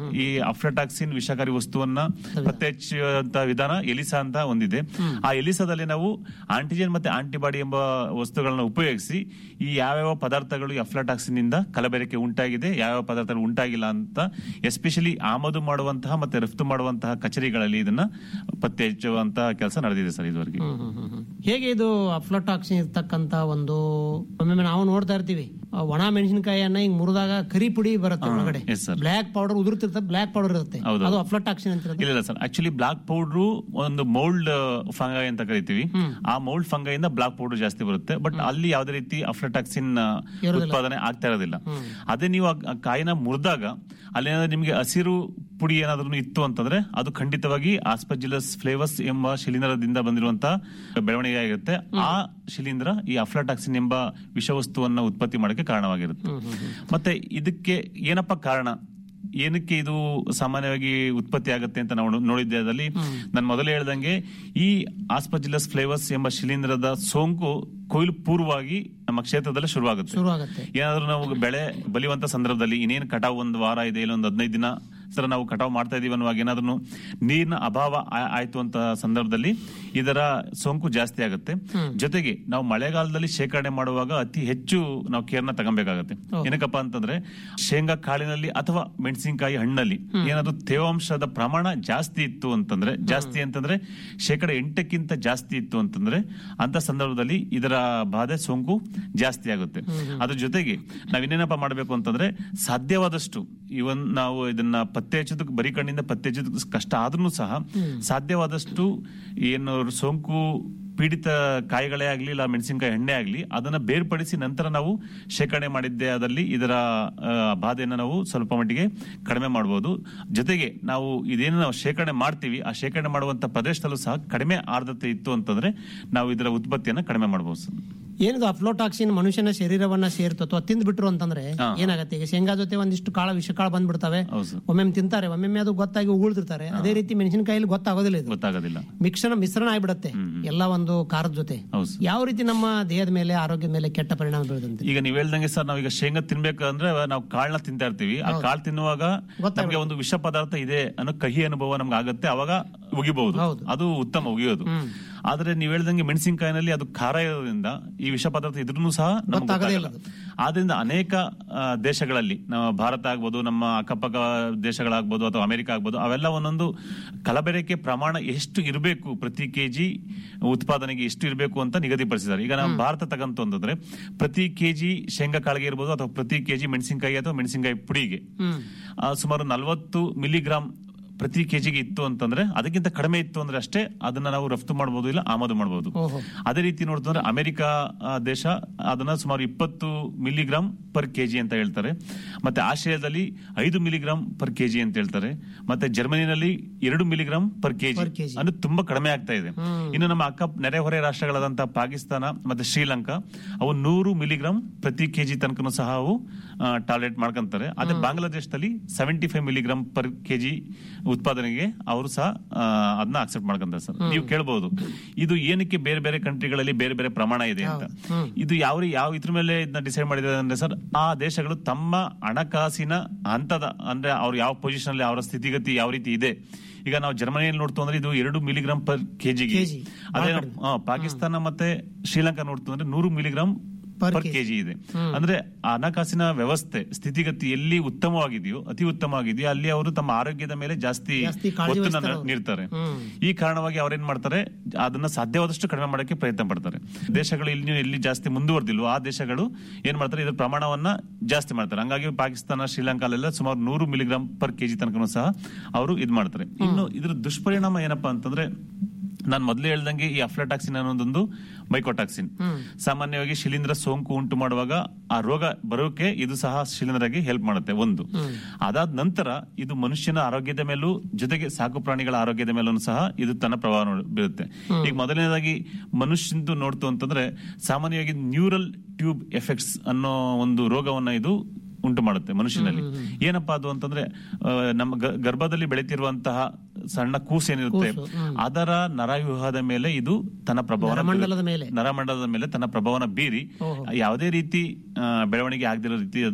Speaker 8: ಈ ಅಫ್ಲಟಾಕ್ಸಿನ್ ವಿಷಕಾರಿ ವಸ್ತುವನ್ನ ಪತ್ತೆ ಹಚ್ಚುವಂತ ವಿಧಾನ ಎಲಿಸಾ ಅಂತ ಒಂದಿದೆ ಆ ಎಲಿಸಾದಲ್ಲಿ ನಾವು ಆಂಟಿಜೆನ್ ಮತ್ತೆ ಆಂಟಿಬಾಡಿ ಎಂಬ ವಸ್ತುಗಳನ್ನ ಉಪಯೋಗಿಸಿ ಈ ಯಾವ್ಯಾವ ಪದಾರ್ಥಗಳು ಈ ಅಫ್ಲಟಾಕ್ಸಿನ್ ನಿಂದ ಕಲಬೆರಕೆ ಉಂಟಾಗಿದೆ ಯಾವ್ಯಾವ ಪದಾರ್ಥಗಳು ಉಂಟಾಗಿಲ್ಲ ಅಂತ ಎಸ್ಪೆಷಲಿ ಆಮದು ಮಾಡುವಂತಹ ಮತ್ತೆ ರಫ್ತು ಮಾಡುವಂತಹ ಕಚೇರಿಗಳಲ್ಲಿ ಇದನ್ನ ಪತ್ತೆ ಹಚ್ಚುವಂತಹ ಕೆಲಸ ನಡೆದಿದೆ ಸರ್ ಇದುವರೆಗೆ
Speaker 7: ಹೇಗೆ ಇದು ಅಫ್ಲಟಾಕ್ಸಿನ್ ಇರ್ತಕ್ಕಂತ ಒಂದು ಒಮ್ಮೊಮ್ಮೆ ನಾವು ನೋಡ್ತಾ ಇರ್ತೀವಿ ಆ ಒಣ ಮೆಣಸಿನಕಾಯಿಯನ್ನ ಹಿಂಗ್ ಮುರಿದಾಗ ಕರಿ ಪುಡಿ ಬರುತ್ತೆ ಒಳಗಡೆ
Speaker 8: yes sir.
Speaker 7: ಬ್ಲಾಕ್ ಪೌಡರ್ ಉದುರ್ತಿರ್ತದೆ ಬ್ಲಾಕ್ ಪೌಡರ್ ಇರುತ್ತೆ
Speaker 8: ಹೌದು.
Speaker 7: ಅದು ಅಫ್ಲಟಾಕ್ಸಿನ್ ಅಂತ ಇರುತ್ತೆ.
Speaker 8: ಇಲ್ಲ ಇಲ್ಲ ಸರ್ ಆಕ್ಚುಲಿ ಬ್ಲಾಕ್ ಪೌಡ್ರು ಒಂದು ಮೌಲ್ಡ್ ಫಂಗೈ ಅಂತ ಕರಿತೀವಿ ಆ ಮೌಲ್ಡ್ ಫಂಗೈಯಿಂದ ಬ್ಲಾಕ್ ಪೌಡರ್ ಜಾಸ್ತಿ ಬರುತ್ತೆ ಬಟ್ ಅಲ್ಲಿ ಯಾವುದೇ ರೀತಿ ಅಫ್ಲಟಾಕ್ಸಿನ್ ಉತ್ಪಾದನೆ ಆಗ್ತಾ ಇರೋದಿಲ್ಲ ಅದೇ ನೀವು ಆ- ಆ ಕಾಯಿನ ಮುರಿದಾಗ ಅಲ್ಲೇನಾದ್ರೂ ನಿಮಗೆ ಹಸಿರು ಪುಡಿ ಏನಾದ್ರೂ ಇತ್ತು ಅಂತಂದ್ರೆ ಅದು ಖಂಡಿತವಾಗಿ ಆಸ್ಪಜಿಲಸ್ ಫ್ಲೇವರ್ಸ್ ಎಂಬ ಶಿಲೀಂಧ್ರದಿಂದ ಬಂದಿರುವಂತಹ ಬೆಳವಣಿಗೆ ಆಗಿರುತ್ತೆ ಆ ಶಿಲೀಂಧ್ರ ಈ ಅಫ್ಲಾಟಾಕ್ಸಿನ್ ಎಂಬ ವಿಷವಸ್ತುವನ್ನ ಉತ್ಪತ್ತಿ ಮಾಡಕ್ಕೆ ಕಾರಣವಾಗಿರುತ್ತೆ ಮತ್ತೆ ಇದಕ್ಕೆ ಏನಪ್ಪ ಕಾರಣ ಏನಕ್ಕೆ ಇದು ಸಾಮಾನ್ಯವಾಗಿ ಉತ್ಪತ್ತಿ ಆಗುತ್ತೆ ಅಂತ ನಾವು ನೋಡಿದ್ದೆ ಅದರಲ್ಲಿ ನಾನು ಮೊದಲೇ ಹೇಳ್ದಂಗೆ ಈ ಆಸ್ಪಜಿಲಸ್ ಫ್ಲೇವರ್ಸ್ ಎಂಬ ಶಿಲೀಂಧ್ರದ ಸೋಂಕು ಕೊಯ್ಲು ಪೂರ್ವವಾಗಿ ನಮ್ಮ ಕ್ಷೇತ್ರದಲ್ಲೇ ಶುರುವಾಗುತ್ತೆ
Speaker 7: ಶುರು ಆಗುತ್ತೆ
Speaker 8: ಏನಾದ್ರೂ ನಾವು ಬೆಳೆ ಬಲಿಯುವಂತ ಸಂದರ್ಭದಲ್ಲಿ ಇನ್ನೇನು ಕಟಾವ್ ಒಂದು ವಾರ ಇದೆ ಇಲ್ಲ ಒಂದು ಹದಿನೈದು ದಿನ ಸರ್ ನಾವು ಕಟಾವ್ ಮಾಡ್ತಾ ಇದೀವಿ ಅನ್ನುವಾಗ ಏನಾದ್ರೂ ನೀರಿನ ಅಭಾವ ಆ- ಆಯ್ತು ಅಂತ ಸಂದರ್ಭದಲ್ಲಿ ಇದರ ಸೋಂಕು ಜಾಸ್ತಿ ಆಗುತ್ತೆ ಜೊತೆಗೆ ನಾವು ಮಳೆಗಾಲದಲ್ಲಿ ಶೇಖರಣೆ ಮಾಡುವಾಗ ಅತಿ ಹೆಚ್ಚು ನಾವು ಕೇರ್ನ ತಗೊಬೇಕಾಗತ್ತೆ ಏನಕ್ಕಪ್ಪ ಅಂತಂದ್ರೆ ಶೇಂಗಾ ಕಾಳಿನಲ್ಲಿ ಅಥವಾ ಮೆಣಸಿನಕಾಯಿ ಹಣ್ಣಲ್ಲಿ ಏನಾದ್ರೂ ತೇವಾಂಶದ ಪ್ರಮಾಣ ಜಾಸ್ತಿ ಇತ್ತು ಅಂತಂದ್ರೆ ಜಾಸ್ತಿ ಅಂತಂದ್ರೆ ಶೇಕಡ ಎಂಟಕ್ಕಿಂತ ಜಾಸ್ತಿ ಇತ್ತು ಅಂತಂದ್ರೆ ಅಂತ ಸಂದರ್ಭದಲ್ಲಿ ಇದರ ಬಾಧೆ ಸೋಂಕು ಜಾಸ್ತಿ ಆಗುತ್ತೆ ಅದ್ರ ಜೊತೆಗೆ ನಾವ್ ಇನ್ನೇನಪ್ಪ ಮಾಡಬೇಕು ಅಂತಂದ್ರೆ ಸಾಧ್ಯವಾದಷ್ಟು ಇವನ್ ನಾವು ಇದನ್ನ ಪತ್ತೆ ಹಚ್ಚೋದಕ್ಕೆ ಬರೀ ಕಣ್ಣಿಂದ ಪತ್ತೆ ಹಚ್ಚೋದಕ್ಕೆ ಕಷ್ಟ ಆದ್ರೂ ಸಹ ಸಾಧ್ಯವಾದಷ್ಟು ಏನು ಸೋಂಕು ಪೀಡಿತ ಕಾಯಿಗಳೇ ಆಗ್ಲಿ ಇಲ್ಲ ಮೆಣಸಿನಕಾಯಿ ಎಣ್ಣೆ ಆಗ್ಲಿ ಅದನ್ನ ಬೇರ್ಪಡಿಸಿ ನಂತರ ನಾವು ಶೇಖರಣೆ ಮಾಡಿದ್ದೇ ಆದಲ್ಲಿ ಇದರ ಆ, ಬಾಧೆಯನ್ನು ನಾವು ಸ್ವಲ್ಪ ಮಟ್ಟಿಗೆ ಕಡಿಮೆ ಮಾಡಬಹುದು ಜೊತೆಗೆ ನಾವು ಇದೇನು ನಾವು ಶೇಖರಣೆ ಮಾಡ್ತೀವಿ ಆ ಶೇಖರಣೆ ಮಾಡುವಂತ ಪ್ರದೇಶದಲ್ಲೂ ಸಹ ಕಡಿಮೆ ಆರ್ದ್ರತೆ ಇತ್ತು ಅಂತಂದ್ರೆ ನಾವು ಇದರ ಉತ್ಪತ್ತಿಯನ್ನ ಕಡಿಮೆ ಮಾಡಬಹುದು ಸರ್.
Speaker 7: ಏನಿದು ಅಫ್ಲೋಟಾಕ್ಸಿನ್ ಮನುಷ್ಯನ ಶರೀರವನ್ನ ಸೇರ್ತು ಅಥವಾ ತಿಂದ್ ಬಿಟ್ರು ಅಂತಂದ್ರೆ
Speaker 8: ಹಾ.
Speaker 7: ಏನಾಗುತ್ತೆ ಈಗ ಶೇಂಗಾ ಜೊತೆ ಒಂದಿಷ್ಟು ಕಾಳ ವಿಷಕಾಳ ಬಂದ್ಬಿಡ್ತವೆ
Speaker 8: ಹೌದು ಸರ್.
Speaker 7: ಒಮ್ಮೊಮ್ಮೆ ತಿಂತಾರೆ ಒಮ್ಮೊಮ್ಮೆ ಅದು ಗೊತ್ತಾಗಿ ಉಗುಳ್ತಿರ್ತಾರೆ ಅದೇ ರೀತಿ ಮೆಣಸಿನಕಾಯಲ್ಲಿ ಗೊತ್ತಾಗೋದಿಲ್ಲ ಇದು
Speaker 8: ಗೊತ್ತಾಗೋದಿಲ್ಲ
Speaker 7: ಮಿಶ್ರಣ ಮಿಶ್ರಣ ಆಗ್ಬಿಡತ್ತೆ ಎಲ್ಲ ಒಂದು ಖಾರದ ಜೊತೆ
Speaker 8: ಹೌದು ಸರ್.
Speaker 7: ಯಾವ ರೀತಿ ನಮ್ಮ ದೇಹದ ಮೇಲೆ ಆರೋಗ್ಯದ ಮೇಲೆ ಕೆಟ್ಟ ಪರಿಣಾಮ ಬೀಳದಂತೆ
Speaker 8: ಈಗ ನೀವ್ ಹೇಳ್ದಂಗೆ ಸರ್ ನಾವೀಗ ಶೇಂಗಾ ತಿನ್ಬೇಕಂದ್ರೆ ನಾವು ಕಾಳನ್ನ ತಿಂತಾ ಇರ್ತೀವಿ ಆ ಕಾಳು ತಿನ್ನುವಾಗ ನಮಗೆ ಒಂದು ವಿಷ ಪದಾರ್ಥ ಇದೆ ಅನ್ನೋ ಕಹಿ ಅನುಭವ ನಮ್ಗೆ ಆಗುತ್ತೆ ಅವಾಗ ಉಗಿಬಹುದು
Speaker 7: ಹೌದು.
Speaker 8: ಅದು ಉತ್ತಮ ಉಗಿಯೋದು ಆದ್ರೆ ನೀವ್ ಹೇಳ್ದಂಗೆ ಮೆಣಸಿನಕಾಯಿನಲ್ಲಿ ಅದು ಖಾರ ಇರೋದ್ರಿಂದ ಈ ವಿಷ ಪದಾರ್ಥ ಇದ್ರೂ ಸಹ ನಮ್ಗೆ
Speaker 7: ಗೊತ್ತಾಗದೇ
Speaker 8: ಗೊತ್ತಾಗಲ್ಲ ಆದ್ರಿಂದ ಅನೇಕ ಆ, ದೇಶಗಳಲ್ಲಿ ನಮ್ಮ ಭಾರತ ಆಗ್ಬೋದು ನಮ್ಮ ಅಕ್ಕಪಕ್ಕ ದೇಶಗಳಾಗ್ಬೋದು ಅಥವಾ ಅಮೆರಿಕ ಆಗ್ಬೋದು ಅವೆಲ್ಲ ಒಂದೊಂದು ಕಲಬೆರಕೆ ಪ್ರಮಾಣ ಎಷ್ಟು ಇರಬೇಕು ಪ್ರತಿ ಕೆಜಿ ಉತ್ಪಾದನೆಗೆ ಎಷ್ಟು ಇರಬೇಕು ಅಂತ ನಿಗದಿಪಡಿಸಿದ್ದಾರೆ ಈಗ ನಾವು ಭಾರತ ತಗಂತು ಅಂತಂದ್ರೆ ಪ್ರತಿ ಕೆಜಿ ಶೇಂಗಾ ಕಾಳಿಗೆ ಇರ್ಬೋದು ಅಥವಾ ಪ್ರತಿ ಕೆಜಿ ಮೆಣಸಿನಕಾಯಿ ಅಥವಾ ಮೆಣಸಿನಕಾಯಿ ಪುಡಿಗೆ ಆ, ಸುಮಾರು ನಲವತ್ತು ಮಿಲಿಗ್ರಾಮ್ ಪ್ರತಿ ಕೆಜಿಗೆ ಇತ್ತು ಅಂತಂದ್ರೆ ಅದಕ್ಕಿಂತ ಕಡಿಮೆ ಇತ್ತು ಅಂದ್ರೆ ಅಷ್ಟೇ ಅದನ್ನ ನಾವು ರಫ್ತು ಮಾಡಬಹುದು ಇಲ್ಲ ಆಮದು ಮಾಡಬಹುದು
Speaker 7: ಓಹೋ.
Speaker 8: ಅದೇ ರೀತಿ ನೋಡ್ತಂದ್ರೆ ಅಮೆರಿಕ ಆ, ದೇಶ ಅದನ್ನ ಸುಮಾರು ಇಪ್ಪತ್ತು ಮಿಲಿಗ್ರಾಮ್ ಪರ್ ಕೆಜಿ ಅಂತ ಹೇಳ್ತಾರೆ ಮತ್ತೆ ಆಸ್ಟ್ರೇಲಿಯಾದಲ್ಲಿ ಐದು ಮಿಲಿಗ್ರಾಮ್ ಪರ್ ಕೆಜಿ ಅಂತ ಹೇಳ್ತಾರೆ ಮತ್ತೆ ಜರ್ಮನಿನಲ್ಲಿ ಎರಡು milligram per K
Speaker 7: Per kg.
Speaker 8: ಅಂದ್ರೆ ತುಂಬಾ ಕಡಿಮೆ ಆಗ್ತಾ ಇದೆ ಇನ್ನು ನಮ್ಮ ಅಕ್ಕ ನೆರೆಹೊರೆ ರಾಷ್ಟ್ರಗಳಾದಂತಹ ಪಾಕಿಸ್ತಾನ ಮತ್ತೆ ಶ್ರೀಲಂಕಾ ಅವು ನೂರು ಮಿಲಿಗ್ರಾಮ್ ಪ್ರತಿ ಕೆಜಿ ತನಕನೂ ಸಹ ಅವು ಟಾರ್ಗೆಟ್ ಮಾಡ್ಕೊಂತಾರೆ ಅದೇ ಬಾಂಗ್ಲಾದೇಶದಲ್ಲಿ seventy five milligram per K ಉತ್ಪಾದನೆಗೆ ಅವರು ಸಹ ಆ, ಅದನ್ನ ಅಕ್ಸೆಪ್ಟ್ ಮಾಡ್ಕೊಂತಾರೆ ಸರ್ ನೀವು ಕೇಳಬಹುದು ಇದು ಏನಕ್ಕೆ ಬೇರೆ ಬೇರೆ ಕಂಟ್ರಿಗಳಲ್ಲಿ ಬೇರೆ ಬೇರೆ ಪ್ರಮಾಣ ಇದೆ ಅಂತ ಇದು ಯಾವ ರೀ- ಯಾವ ಇದ್ರ ಮೇಲೆ ಇದನ್ನ ಡಿಸೈಡ್ ಮಾಡಿದ್ದಾರೆ ಅಂದ್ರೆ ಸರ್ ಆ ದೇಶಗಳು ತಮ್ಮ ಹಣಕಾಸಿನ ಹಂತದ ಅಂದ್ರೆ ಅವ್ರು ಯಾವ ಪೊಸಿಷನ್ ಅಲ್ಲಿ ಅವರ ಸ್ಥಿತಿಗತಿ ಯಾವ ರೀತಿ ಇದೆ ಈಗ ನಾವು ಜರ್ಮನಿಯಲ್ಲಿ ನೋಡ್ತು ಅಂದ್ರೆ ಇದು ಎರಡು ಮಿಲಿಗ್ರಾಮ್ ಪರ್ ಕೆಜಿಗೆ
Speaker 7: ಕೆಜಿ.
Speaker 8: ಅದೇ ನಾವು, ಆ, ಪಾಕಿಸ್ತಾನ ಮತ್ತೆ ಶ್ರೀಲಂಕಾ ನೋಡ್ತು ಅಂದ್ರೆ ನೂರು milligram
Speaker 7: Per
Speaker 8: per
Speaker 7: kg.
Speaker 8: K G ಅಂದ್ರೆ ಆ ಹಣಕಾಸಿನ ವ್ಯವಸ್ಥೆ ಸ್ಥಿತಿಗತಿ ಎಲ್ಲಿ ಉತ್ತಮವಾಗಿದೆಯೋ ಅತಿ ಉತ್ತಮವಾಗಿದೆಯೋ ಅಲ್ಲಿ ಅವರು ತಮ್ಮ ಆರೋಗ್ಯದ ಮೇಲೆ ಜಾಸ್ತಿ
Speaker 7: ಜಾಸ್ತಿ ಕಾಳಜಿ
Speaker 8: ಒತ್ತನ್ನ
Speaker 7: ವಹಿಸ್ತಾರೆ ಅವ್ರು.
Speaker 8: ನೀಡ್ತಾರೆ
Speaker 7: ಹ್ಮ್.
Speaker 8: ಈ ಕಾರಣವಾಗಿ ಅವ್ರೇನ್ ಮಾಡ್ತಾರೆ ಅದನ್ನ ಸಾಧ್ಯವಾದಷ್ಟು ಕಡಿಮೆ ಮಾಡಕ್ಕೆ ಪ್ರಯತ್ನ ಪಡ್ತಾರೆ ದೇಶಗಳು ಇಲ್ಲಿ ಎಲ್ಲಿ ಜಾಸ್ತಿ ಮುಂದುವರೆದಿಲ್ವೋ ಆ ದೇಶಗಳು ಏನ್ ಮಾಡ್ತಾರೆ ಇದ್ರ ಪ್ರಮಾಣವನ್ನ ಜಾಸ್ತಿ ಮಾಡ್ತಾರೆ ಹಂಗಾಗಿ ಪಾಕಿಸ್ತಾನ ಶ್ರೀಲಂಕಾಲೆಲ್ಲ ಸುಮಾರು ನೂರು ಮಿಲಿಗ್ರಾಮ್ ಪರ್ ಕೆಜಿ ತನಕ ಸಹ ಅವರು ಇದ್ ಮಾಡ್ತಾರೆ ಇನ್ನು ಇದ್ರ ದುಷ್ಪರಿಣಾಮ ಏನಪ್ಪಾ ಅಂತಂದ್ರೆ ನಾನು ಮೊದಲೇ ಹೇಳ್ದಂಗೆ ಈ ಅಫ್ಲಟಾಕ್ಸಿನ್ ಅನ್ನೋದೊಂದು ಮೈಕೋಟಾಕ್ಸಿನ್ ಸಾಮಾನ್ಯವಾಗಿ ಶಿಲೀಂಧ್ರ ಸೋಂಕು ಉಂಟು ಮಾಡುವಾಗ ಆ ರೋಗ ಬರೋಕೆ ಇದು ಸಹ ಶಿಲೀಂಧ್ರಗೆ ಹೆಲ್ಪ್ ಮಾಡುತ್ತೆ ಒಂದು ಅದಾದ ನಂತರ ಇದು ಮನುಷ್ಯನ ಆರೋಗ್ಯದ ಮೇಲೂ ಜೊತೆಗೆ ಸಾಕು ಪ್ರಾಣಿಗಳ ಆರೋಗ್ಯದ ಮೇಲೂ ಸಹ ಇದು ತನ್ನ ಪ್ರಭಾವ ನೋಡ್- ಬೀರುತ್ತೆ ಈಗ ಮೊದಲನೇದಾಗಿ ಮನುಷ್ಯಂದು ನೋಡ್ತು ಅಂತಂದ್ರೆ ಸಾಮಾನ್ಯವಾಗಿ ನ್ಯೂರಲ್ ಟ್ಯೂಬ್ ಎಫೆಕ್ಟ್ಸ್ ಅನ್ನೋ ಒಂದು ರೋಗವನ್ನ ಇದು ಉಂಟು ಮಾಡುತ್ತೆ ಮನುಷ್ಯನಲ್ಲಿ ಏನಪ್ಪಾ ಅದು ಅಂತಂದ್ರೆ ಆ, ನಮ್ಮ ಗ- ಗರ್ಭದಲ್ಲಿ ಬೆಳೆತಿರುವಂತಹ ಸಣ್ಣ ಕೂಸು ಏನಿರುತ್ತೆ ಅದರ ನರವ್ಯೂಹದ ಮೇಲೆ ಇದು ತನ್ನ ಪ್ರಭಾವ
Speaker 7: ನರಮಂಡಲದ ಮೇಲೆ.
Speaker 8: ನರಮಂಡಲದ ಮೇಲೆ ತನ್ನ ಪ್ರಭಾವನ ಬೀರಿ ಯಾವುದೇ ರೀತಿ ಆ, ಬೆಳವಣಿಗೆ ಆಗದಿರೋ ರೀತಿ ಅದು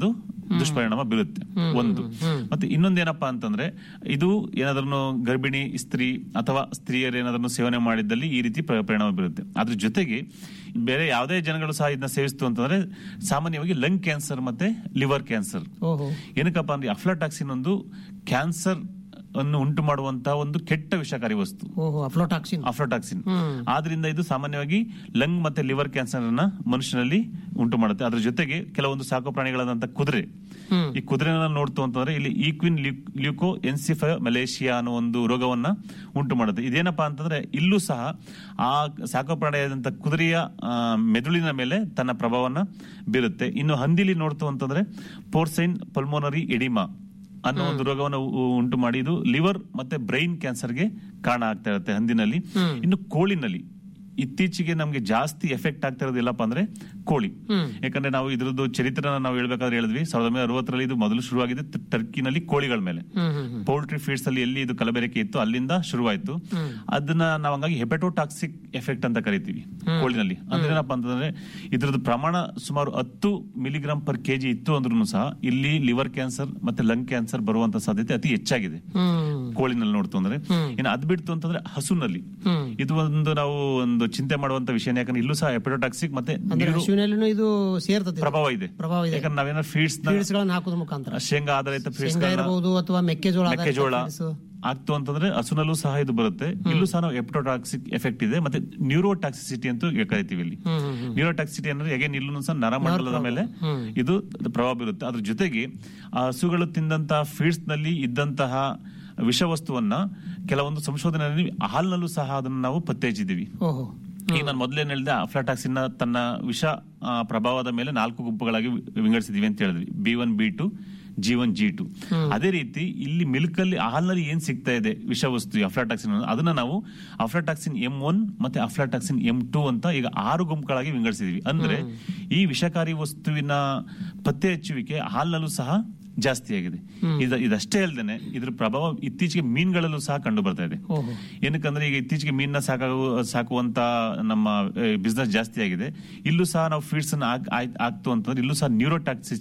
Speaker 8: ದುಷ್ಪರಿಣಾಮ ಬೀರುತ್ತೆ ಒಂದು ಮತ್ತೆ ಇನ್ನೊಂದೇನಪ್ಪಾ ಅಂತಂದ್ರೆ ಇದು ಏನಾದ್ರೂ ಗರ್ಭಿಣಿ ಸ್ತ್ರೀ ಅಥವಾ ಸ್ತ್ರೀಯರು ಏನಾದ್ರೂ ಸೇವನೆ ಮಾಡಿದ್ದಲ್ಲಿ ಈ ರೀತಿ ಪ್ರ- ಪರಿಣಾಮ ಬೀರುತ್ತೆ ಅದ್ರ ಜೊತೆಗೆ ಬೇರೆ ಯಾವುದೇ ಜನಗಳು ಸಹ ಇದನ್ನ ಸೇವಿಸ್ತು ಅಂತಂದ್ರೆ ಸಾಮಾನ್ಯವಾಗಿ ಲಂಗ್ ಕ್ಯಾನ್ಸರ್ ಮತ್ತೆ ಲಿವರ್ ಕ್ಯಾನ್ಸರ್
Speaker 7: ಓಹೋ
Speaker 8: ಏನಕ್ಕಪ್ಪ ಅಂದ್ರೆ ಅಫ್ಲಾಟಾಕ್ಸಿನ್ ಒಂದು ಕ್ಯಾನ್ಸರ್ ಅನ್ನು ಉಂಟು ಮಾಡುವಂತಹ ಒಂದು ಕೆಟ್ಟ ವಿಷಕಾರಿ ವಸ್ತು
Speaker 7: ಓಹೋ ಅಫ್ಲೋಟಾಕ್ಸಿನ್
Speaker 8: ಅಫ್ಲೋಟಾಕ್ಸಿನ್ ಆದ್ರಿಂದ ಇದು ಸಾಮಾನ್ಯವಾಗಿ ಲಂಗ್ ಮತ್ತೆ ಲಿವರ್ ಕ್ಯಾನ್ಸರ್ ಅನ್ನ ಮನುಷ್ಯನಲ್ಲಿ ಉಂಟು ಮಾಡುತ್ತೆ ಅದ್ರ ಜೊತೆಗೆ ಕೆಲವೊಂದು ಸಾಕು ಪ್ರಾಣಿಗಳಾದಂತ ಕುದುರೆ ಈ ಕುದುರೆನ ನೋಡ್ತು ಅಂತಂದ್ರೆ ಇಲ್ಲಿ ಈಕ್ವಿನ್ ಲ್ಯೂಕೋ ಎನ್ಸಿಫೈ ಮಲೇಷಿಯಾ ಅನ್ನೋ ಒಂದು ರೋಗವನ್ನ ಉಂಟು ಮಾಡುತ್ತೆ ಇದೇನಪ್ಪಾ ಅಂತಂದ್ರೆ ಇಲ್ಲೂ ಸಹ ಆ ಸಾಕು ಪ್ರಾಣಿಯಾದಂತ ಕುದುರೆಯ ಆ, ಮೆದುಳಿನ ಮೇಲೆ ತನ್ನ ಪ್ರಭಾವವನ್ನ ಬೀರುತ್ತೆ ಇನ್ನು ಹಂದಿಲಿ ನೋಡ್ತು ಅಂತಂದ್ರೆ ಪೋರ್ಸೈನ್ ಪಲ್ಮೋನರಿ ಎಡಿಮಾ ಅನ್ನೋ ಒಂದು ರೋಗವನ್ನು ಉ- ಉಂಟು ಮಾಡಿ ಇದು ಲಿವರ್ ಮತ್ತೆ ಬ್ರೈನ್ ಕ್ಯಾನ್ಸರ್ಗೆ ಕಾರಣ ಆಗ್ತಾ ಇರುತ್ತೆ ಹಂದಿನಲ್ಲಿ ಇನ್ನು ಕೋಳಿನಲ್ಲಿ ಇತ್ತೀಚೆಗೆ ನಮ್ಗೆ ಜಾಸ್ತಿ ಎಫೆಕ್ಟ್ ಆಗ್ತಾ ಇರೋದು ಎಲ್ಲಪ್ಪ ಅಂದ್ರೆ ಕೋಳಿ ಯಾಕಂದ್ರೆ ನಾವು ಇದ್ರದ್ದು ಚರಿತ್ರೆನ ನಾವು ಹೇಳ್ಬೇಕಾದ್ರೆ ಹೇಳಿದ್ವಿ ಸಾವಿರದ ಒಂಬೈನೂರ ಅರವತ್ತರಲ್ಲಿ ಇದು ಮೊದಲು ಶುರುವಾಗಿದೆ ತ- ಟರ್ಕಿನಲ್ಲಿ ಕೋಳಿಗಳ ಮೇಲೆ ಪೌಲ್ಟ್ರಿ ಫೀಡ್ಸ್ ಅಲ್ಲಿ ಎಲ್ಲಿ ಇದು ಕಲಬೆರಕೆ ಇತ್ತು ಅಲ್ಲಿಂದ ಶುರುವಾಯ್ತು ಅದನ್ನ ನಾವು ಹಂಗಾಗಿ ಹೆಪಟೋಟಾಕ್ಸಿಕ್ ಎಫೆಕ್ಟ್ ಅಂತ ಕರಿತೀವಿ ಕೋಳಿನಲ್ಲಿ ಅಂದ್ರೆ ಏನಪ್ಪಾ ಅಂತಂದ್ರೆ ಇದ್ರದ್ದು ಪ್ರಮಾಣ ಸುಮಾರು ಹತ್ತು ಮಿಲಿಗ್ರಾಮ್ ಪರ್ ಕೆಜಿ ಇತ್ತು ಅಂದ್ರೂ ಸಹ ಇಲ್ಲಿ ಲಿವರ್ ಕ್ಯಾನ್ಸರ್ ಮತ್ತೆ ಲಂಗ್ ಕ್ಯಾನ್ಸರ್ ಬರುವಂತ ಸಾಧ್ಯತೆ ಅತಿ ಹೆಚ್ಚಾಗಿದೆ ಕೋಳಿನಲ್ಲಿ ನೋಡ್ತು ಅಂದ್ರೆ ಇನ್ನು ಅದ್ ಬಿಡ್ತು ಅಂತಂದ್ರೆ ಹಸುನಲ್ಲಿ ಇದು ಒಂದು ನಾವು ಒಂದು ಚಿಂತೆ ಮಾಡುವಂತ ವಿಷಯ ಯಾಕಂದ್ರೆ ಇಲ್ಲೂ ಸಹ ಹೆಪಟೋಟಾಕ್ಸಿಕ್ ಮತ್ತೆ
Speaker 7: ಅಂದ್ರೆ
Speaker 8: ನೀರು
Speaker 7: ಹಸುವಿನಲ್ಲೂ ಇದು ಸೇರ್ತದೆ
Speaker 8: ಪ್ರಭಾವ ಇದೆ
Speaker 7: ಪ್ರಭಾವ ಇದೆ
Speaker 8: ಯಾಕಂದ್ರೆ ನಾವೇನಾದ್ರು ಫೀಡ್ಸ್
Speaker 7: ಫೀಡ್ಸ್ಗಳನ್ನ ಹಾಕೋದ್ರ ಮುಖಾಂತರ
Speaker 8: ಶೇಂಗಾ ಆಧಾರಿತ ಫೀಡ್ಸ್
Speaker 7: ಶೇಂಗಾ ಇರಬಹುದು ಅಥವಾ ಮೆಕ್ಕೆಜೋಳ ಆಧಾರಿತ
Speaker 8: ಮೆಕ್ಕೆಜೋಳ
Speaker 7: feeds.
Speaker 8: ಆಗ್ತು ಅಂತಂದ್ರೆ ಹಸುನಲ್ಲೂ ಸಹ ಇದು ಬರುತ್ತೆ ಇಲ್ಲೂ ಸಹ ನಾವು ಎಪ್ಟೋಟಾಕ್ಸಿಕ್ ಎಫೆಕ್ಟ್ ಇದೆ ಮತ್ತೆ ನ್ಯೂರೋಟಾಕ್ಸಿಸಿಟಿ ಅಂತ ಕರಿತೀವಿ ಇಲ್ಲಿ ನ್ಯೂರೋಟಾಕ್ಸಿಟಿ ಅಂದ್ರೆ ಹೇಗೆ ಇಲ್ಲೂ ಸಹ ನರಮಂಡಲದ ಮೇಲೆ ಇದು ಪ್ರಭಾವ ಬೀರುತ್ತೆ ಅದ್ರ ಜೊತೆಗೆ ಆ ಹಸುಗಳು ತಿಂದಂತಹ ಫೀಡ್ಸ್ ನಲ್ಲಿ ಇದ್ದಂತಹ ವಿಷವಸ್ತುವನ್ನ ಕೆಲವೊಂದು ಸಂಶೋಧನೆಯಲ್ಲಿ ಹಾಲ್ನಲ್ಲೂ ಸಹ ಅದನ್ನ ನಾವು ಪತ್ತೆ ಹಚ್ಚಿದ್ದೀವಿ
Speaker 7: ಓಹೋ
Speaker 8: ಈಗ ನಾನು ಮೊದಲೇನು ಹೇಳಿದೆ ಅಫ್ಲಾಟಾಕ್ಸಿನ್ ತನ್ನ ವಿಷ ಆ, ಪ್ರಭಾವದ ಮೇಲೆ ನಾಲ್ಕು ಗುಂಪುಗಳಾಗಿ ವಿಂಗಡಿಸಿದೀವಿ ಅಂತ ಹೇಳಿದ್ವಿ B one B two G one G two ಅದೇ ರೀತಿ ಇಲ್ಲಿ ಮಿಲ್ಕ್ ಅಲ್ಲಿ ಹಾಲ್ನಲ್ಲಿ ಏನ್ ಸಿಗ್ತಾ ಇದೆ ವಿಷವಸ್ತು ಅಫ್ಲಾಟಾಕ್ಸಿನ್ ಅದನ್ನ ನಾವು ಅಫ್ಲಾಟಾಕ್ಸಿನ್ ಎಂ ಒನ್ ಮತ್ತೆ ಅಫ್ಲಾಟಾಕ್ಸಿನ್ ಎಂ ಟು ಅಂತ ಈಗ ಆರು ಗುಂಪುಗಳಾಗಿ ವಿಂಗಡಿಸಿದೀವಿ ಅಂದ್ರೆ ಈ ವಿಷಕಾರಿ ವಸ್ತುವಿನ ಪತ್ತೆ ಹಚ್ಚುವಿಕೆ ಹಾಲ್ನಲ್ಲೂ ಸಹ ಜಾಸ್ತಿ ಆಗಿದೆ ಇದ ಇದಷ್ಟೇ ಅಲ್ದೇನೆ ಇದ್ರ ಪ್ರಭಾವ ಇತ್ತೀಚೆಗೆ ಮೀನುಗಳಲ್ಲೂ ಸಹ ಕಂಡು ಬರ್ತಾ ಇದೆ
Speaker 7: ಓಹೋ
Speaker 8: ಏನಕ್ಕಂದ್ರೆ ಈಗ ಇತ್ತೀಚೆಗೆ ಮೀನ್ನ ಸಾಕಾಗು ಸಾಕುವಂತ ನಮ್ಮ ಬಿಸ್ನೆಸ್ ಜಾಸ್ತಿ ಆಗಿದೆ ಇಲ್ಲೂ ಸಹ ನಾವು ಫೀಡ್ಸ್ ಅನ್ನ ಹಾಕ್- ಆಯ್ತ್- ಹಾಕ್ತು ಅಂತಂದ್ರೆ ಇಲ್ಲೂ ಸಹ ನ್ಯೂರೋ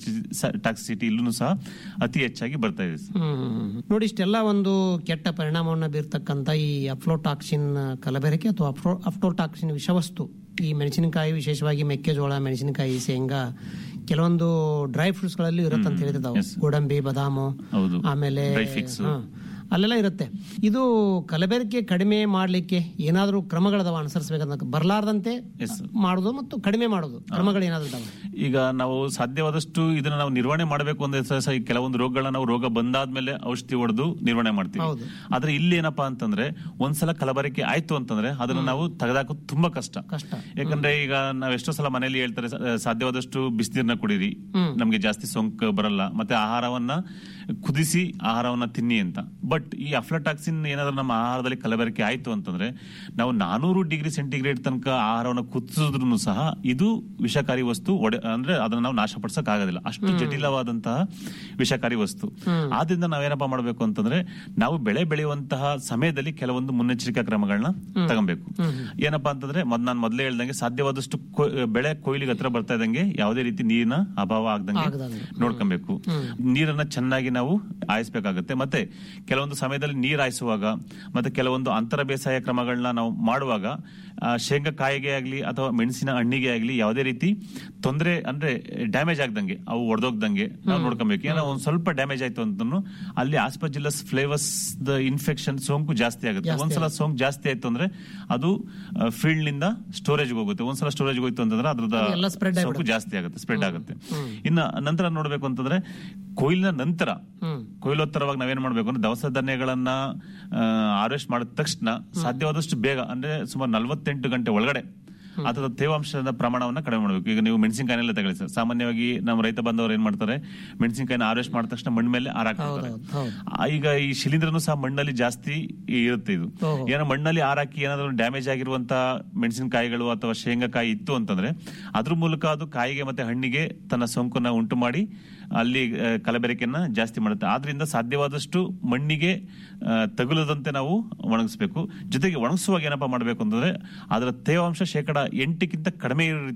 Speaker 8: ಟಾಕ್ಸಿಟಿ ಇಲ್ಲೂ ಸಹ ಅತಿ ಹೆಚ್ಚಾಗಿ ಬರ್ತಾ ಇದೆ
Speaker 7: ಹ್ಮ್. ನೋಡಿ ಇಷ್ಟೆಲ್ಲ ಒಂದು ಕೆಟ್ಟ ಪರಿಣಾಮವನ್ನು ಬೀರ್ತಕ್ಕಂಥ ಈ ಅಫ್ಲೋಟಾಕ್ಸಿನ್ ಕಲಬೆರಕೆ ಅಥವಾ ಅಫ್ಲೋ ಅಫ್ಲೋಟಾಕ್ಸಿನ್ ವಿಷವಸ್ತು ಈ ಮೆಣಸಿನಕಾಯಿ ವಿಶೇಷವಾಗಿ ಮೆಕ್ಕೆಜೋಳ ಮೆಣಸಿನಕಾಯಿ ಶೇಂಗಾ ಕೆಲವೊಂದು ಡ್ರೈ ಫ್ರೂಟ್ಸ್ ಗಳಲ್ಲಿ ಇರುತ್ತೆ ಅಂತ ಹೇಳಿದಾವೆ
Speaker 8: Yes.
Speaker 7: ಗೋಡಂಬಿ ಬಾದಾಮು
Speaker 8: ಹೌದು.
Speaker 7: ಆಮೇಲೆ
Speaker 8: Dry figs.
Speaker 7: ಹಾ, ಅಲ್ಲೆಲ್ಲ ಇರುತ್ತೆ ಇದು ಕಲಬೆರಕೆ ಕಡಿಮೆ ಮಾಡ್ಲಿಕ್ಕೆ ಏನಾದರೂ ಕ್ರಮಗಳದಾವ ಅನುಸರಿಸಬೇಕಂತ ಬರಲಾರ್ದಂತೆ
Speaker 8: Yes.
Speaker 7: ಮಾಡೋದು ಮತ್ತು ಕಡಿಮೆ ಮಾಡೋದು ಕ್ರಮಗಳು ಏನಾದ್ರು ಇದಾವ
Speaker 8: ಈಗ ನಾವು ಸಾಧ್ಯವಾದಷ್ಟು ಇದನ್ನ ನಾವು ನಿರ್ವಹಣೆ ಮಾಡಬೇಕು ಅಂದ್ರೆ ಸಹ ಈ ಕೆಲವೊಂದು ರೋಗಗಳನ್ನ ನಾವು ರೋಗ ಬಂದಾದ್ಮೇಲೆ ಔಷಧಿ ಹೊಡೆದು ನಿರ್ವಹಣೆ ಮಾಡ್ತೀವಿ
Speaker 7: ಹೌದು.
Speaker 8: ಆದ್ರೆ ಇಲ್ಲಿ ಏನಪ್ಪಾ ಅಂತಂದ್ರೆ ಒಂದ್ಸಲ ಕಲಬರಿಕೆ ಆಯ್ತು ಅಂತಂದ್ರೆ ಅದನ್ನ ನಾವು ತೆಗೆದಾಕೋದು ತುಂಬಾ ಕಷ್ಟ
Speaker 7: ಕಷ್ಟ.
Speaker 8: ಯಾಕಂದ್ರೆ ಈಗ ನಾವ್ ಎಷ್ಟೋ ಸಲ ಮನೆಯಲ್ಲಿ ಹೇಳ್ತಾರೆ ಸಾ- ಸಾಧ್ಯವಾದಷ್ಟು ಬಿಸಿನೀರ್ನ ಕುಡೀರಿ ನಮ್ಗೆ ಜಾಸ್ತಿ ಸೋಂಕು ಬರಲ್ಲ ಮತ್ತೆ ಆಹಾರವನ್ನ ಕುದಿಸಿ ಆಹಾರವನ್ನ ತಿನ್ನಿ ಅಂತ ಬಟ್ ಈ ಅಫ್ಲಟಾಕ್ಸಿನ್ ಏನಾದ್ರೂ ನಮ್ಮ ಆಹಾರದಲ್ಲಿ ಕಲಬೆರಕೆ ಆಯ್ತು ಅಂತಂದ್ರೆ ನಾವು ನಾನೂರು ಡಿಗ್ರಿ ಸೆಂಟಿಗ್ರೇಡ್ ತನಕ ಆಹಾರವನ್ನು ಕುದಿಸಿದ್ರು ಸಹ ಇದು ವಿಷಕಾರಿ ವಸ್ತು ಒಡೆ ಅಂದ್ರೆ ಅದನ್ನ ನಾವು ನಾಶಪಡಿಸಕ್ ಆಗೋದಿಲ್ಲ ಅಷ್ಟು ಜಟಿಲವಾದಂತಹ ವಿಷಕಾರಿ ವಸ್ತು ಆದ್ರಿಂದ ನಾವೇನಪ್ಪಾ ಮಾಡ್ಬೇಕು ಅಂತಂದ್ರೆ ನಾವು ಬೆಳೆ ಬೆಳೆಯುವಂತಹ ಸಮಯದಲ್ಲಿ ಕೆಲವೊಂದು ಮುನ್ನೆಚ್ಚರಿಕಾ ಕ್ರಮಗಳನ್ನ ತಗೊಬೇಕು ಏನಪ್ಪಾ ಅಂತಂದ್ರೆ ಮೊದ್ ನಾನು ಮೊದಲೇ ಹೇಳ್ದಂಗೆ ಸಾಧ್ಯವಾದಷ್ಟು ಕೊ- ಬೆಳೆ ಕೊಯ್ಲಿಗೆ ಹತ್ರ ಬರ್ತಾ ಇದ್ದಂಗೆ ಯಾವುದೇ ರೀತಿ ನೀರಿನ ಅಭಾವ ಆಗ್ದಂಗೆ
Speaker 7: ಆಗದಂಗೆ.
Speaker 8: ನೋಡ್ಕೊಬೇಕು ನೀರನ್ನ ಚೆನ್ನಾಗಿ ನಾವು ಆಯಿಸ್ಬೇಕಾಗುತ್ತೆ ಮತ್ತೆ ಕೆಲವೊಂದು ಸಮಯದಲ್ಲಿ ನೀರ್ ಹಾಯಿಸುವಾಗ ಮತ್ತೆ ಕೆಲವೊಂದು ಅಂತರ ಬೇಸಾಯ ಕ್ರಮಗಳನ್ನ ನಾವು ಮಾಡುವಾಗ ಆ, ಶೇಂಗಾ ಕಾಯಿಗೆ ಆಗ್ಲಿ ಅಥವಾ ಮೆಣಸಿನ ಹಣ್ಣಿಗೆ ಆಗ್ಲಿ ಯಾವುದೇ ರೀತಿ ತೊಂದರೆ ಅಂದ್ರೆ ಡ್ಯಾಮೇಜ್ ಆಗ್ದಂಗೆ ಅವು ಒಡೆದೋಗ್ದಂಗೆ ನಾವು ನೋಡ್ಕೊಬೇಕು ಏನೋ ಒಂದ್ ಸ್ವಲ್ಪ ಡ್ಯಾಮೇಜ್ ಆಯ್ತು ಅಂತಂದ್ರು ಅಲ್ಲಿ ಆಸ್ಪಜಿಲ್ಲಸ್ ಫ್ಲೇವರ್ಸ್ ದ ಇನ್ಫೆಕ್ಷನ್ ಸೋಂಕು ಜಾಸ್ತಿ ಆಗುತ್ತೆ
Speaker 7: ಜಾಸ್ತಿ
Speaker 8: ಒಂದ್ಸಲ ಸೋಂಕು ಜಾಸ್ತಿ ಆಯ್ತು ಅಂದ್ರೆ ಅದು ಫೀಲ್ಡ್ ನಿಂದ ಸ್ಟೋರೇಜ್ ಹೋಗುತ್ತೆ ಒಂದ್ಸಲ ಸ್ಟೋರೇಜ್ ಹೋಯ್ತು ಅಂತಂದ್ರೆ
Speaker 7: ಎಲ್ಲ
Speaker 8: ಅದ್ರದ
Speaker 7: spread
Speaker 8: ಸೋಂಕು ಜಾಸ್ತಿ ಆಗುತ್ತೆ ಸ್ಪ್ರೆಡ್ ಆಗುತ್ತೆ ಇನ್ನ ನಂತರ ನೋಡ್ಬೇಕು ಅಂತಂದ್ರೆ ಕೊಯ್ಲಿನ ನಂತರ ಕೊಯ್ಲೋತ್ತರವಾಗಿ ನಾವೇನ್ ಮಾಡ್ಬೇಕು ಅಂದ್ರೆ ದವಸ ಧಾನ್ಯಗಳನ್ನ ಹಾರ್ವೆಸ್ಟ್ ಮಾಡಿದ ತಕ್ಷಣ ಸಾಧ್ಯವಾದಷ್ಟು ಬೇಗ ಅಂದ್ರೆ ಸುಮಾರು ನಲವತ್ತೆಂಟು ಗಂಟೆ ಒಳಗಡೆ ಅದರ ತೇವಾಂಶದ ಪ್ರಮಾಣವನ್ನ ಕಡಿಮೆ ಮಾಡಬೇಕು ಈಗ ನೀವು ಮೆಣಸಿನಕಾಯಿನೆಲ್ಲ ತಗೊಳ್ಳಿ ಸರ್ ಸಾಮಾನ್ಯವಾಗಿ ನಮ್ಮ ರೈತ ಬಾಂಧವರು ಏನ್ ಮಾಡ್ತಾರೆ ಮೆಣಸಿನಕಾಯಿನ ಹಾರ್ವೆಸ್ಟ್ ಮಾಡಿದ ತಕ್ಷಣ ಮಣ್ಣು ಮೇಲೆ ಹಾರಾಕ್ತಾರೆ
Speaker 7: ಹೌದು, ಹೌದು.
Speaker 8: ಆ, ಈಗ ಈ ಶಿಲೀಂಧ್ರನು ಸಹ ಮಣ್ಣಲ್ಲಿ ಜಾಸ್ತಿ ಇರುತ್ತೆ ಇದು
Speaker 7: ಓಹೋ.
Speaker 8: ಏನೋ ಮಣ್ಣಲ್ಲಿ ಹಾರಾಕಿ ಏನಾದ್ರು ಡ್ಯಾಮೇಜ್ ಆಗಿರುವಂತ ಮೆಣಸಿನಕಾಯಿಗಳು ಅಥವಾ ಶೇಂಗಾಕಾಯಿ ಇತ್ತು ಅಂತಂದ್ರೆ ಅದ್ರ ಮೂಲಕ ಅದು ಕಾಯಿಗೆ ಮತ್ತೆ ಹಣ್ಣಿಗೆ ತನ್ನ ಸೋಂಕನ್ನ ಉಂಟು ಮಾಡಿ ಅಲ್ಲಿ ಆ, ಕಲಬೆರಕೆಯನ್ನ ಜಾಸ್ತಿ ಮಾಡುತ್ತೆ ಆದ್ರಿಂದ ಸಾಧ್ಯವಾದಷ್ಟು ಮಣ್ಣಿಗೆ ಆ, ತಗುಲದಂತೆ ನಾವು ಒಣಗಿಸ್ಬೇಕು ಜೊತೆಗೆ ಒಣಗಿಸುವಾಗ ಏನಪ್ಪಾ ಮಾಡಬೇಕು ಅಂತಂದ್ರೆ ಅದರ ತೇವಾಂಶ ಶೇಕಡ ಎಂಟಕ್ಕಿಂತ ಕಡಿಮೆ ಇರೋ ರೀತಿ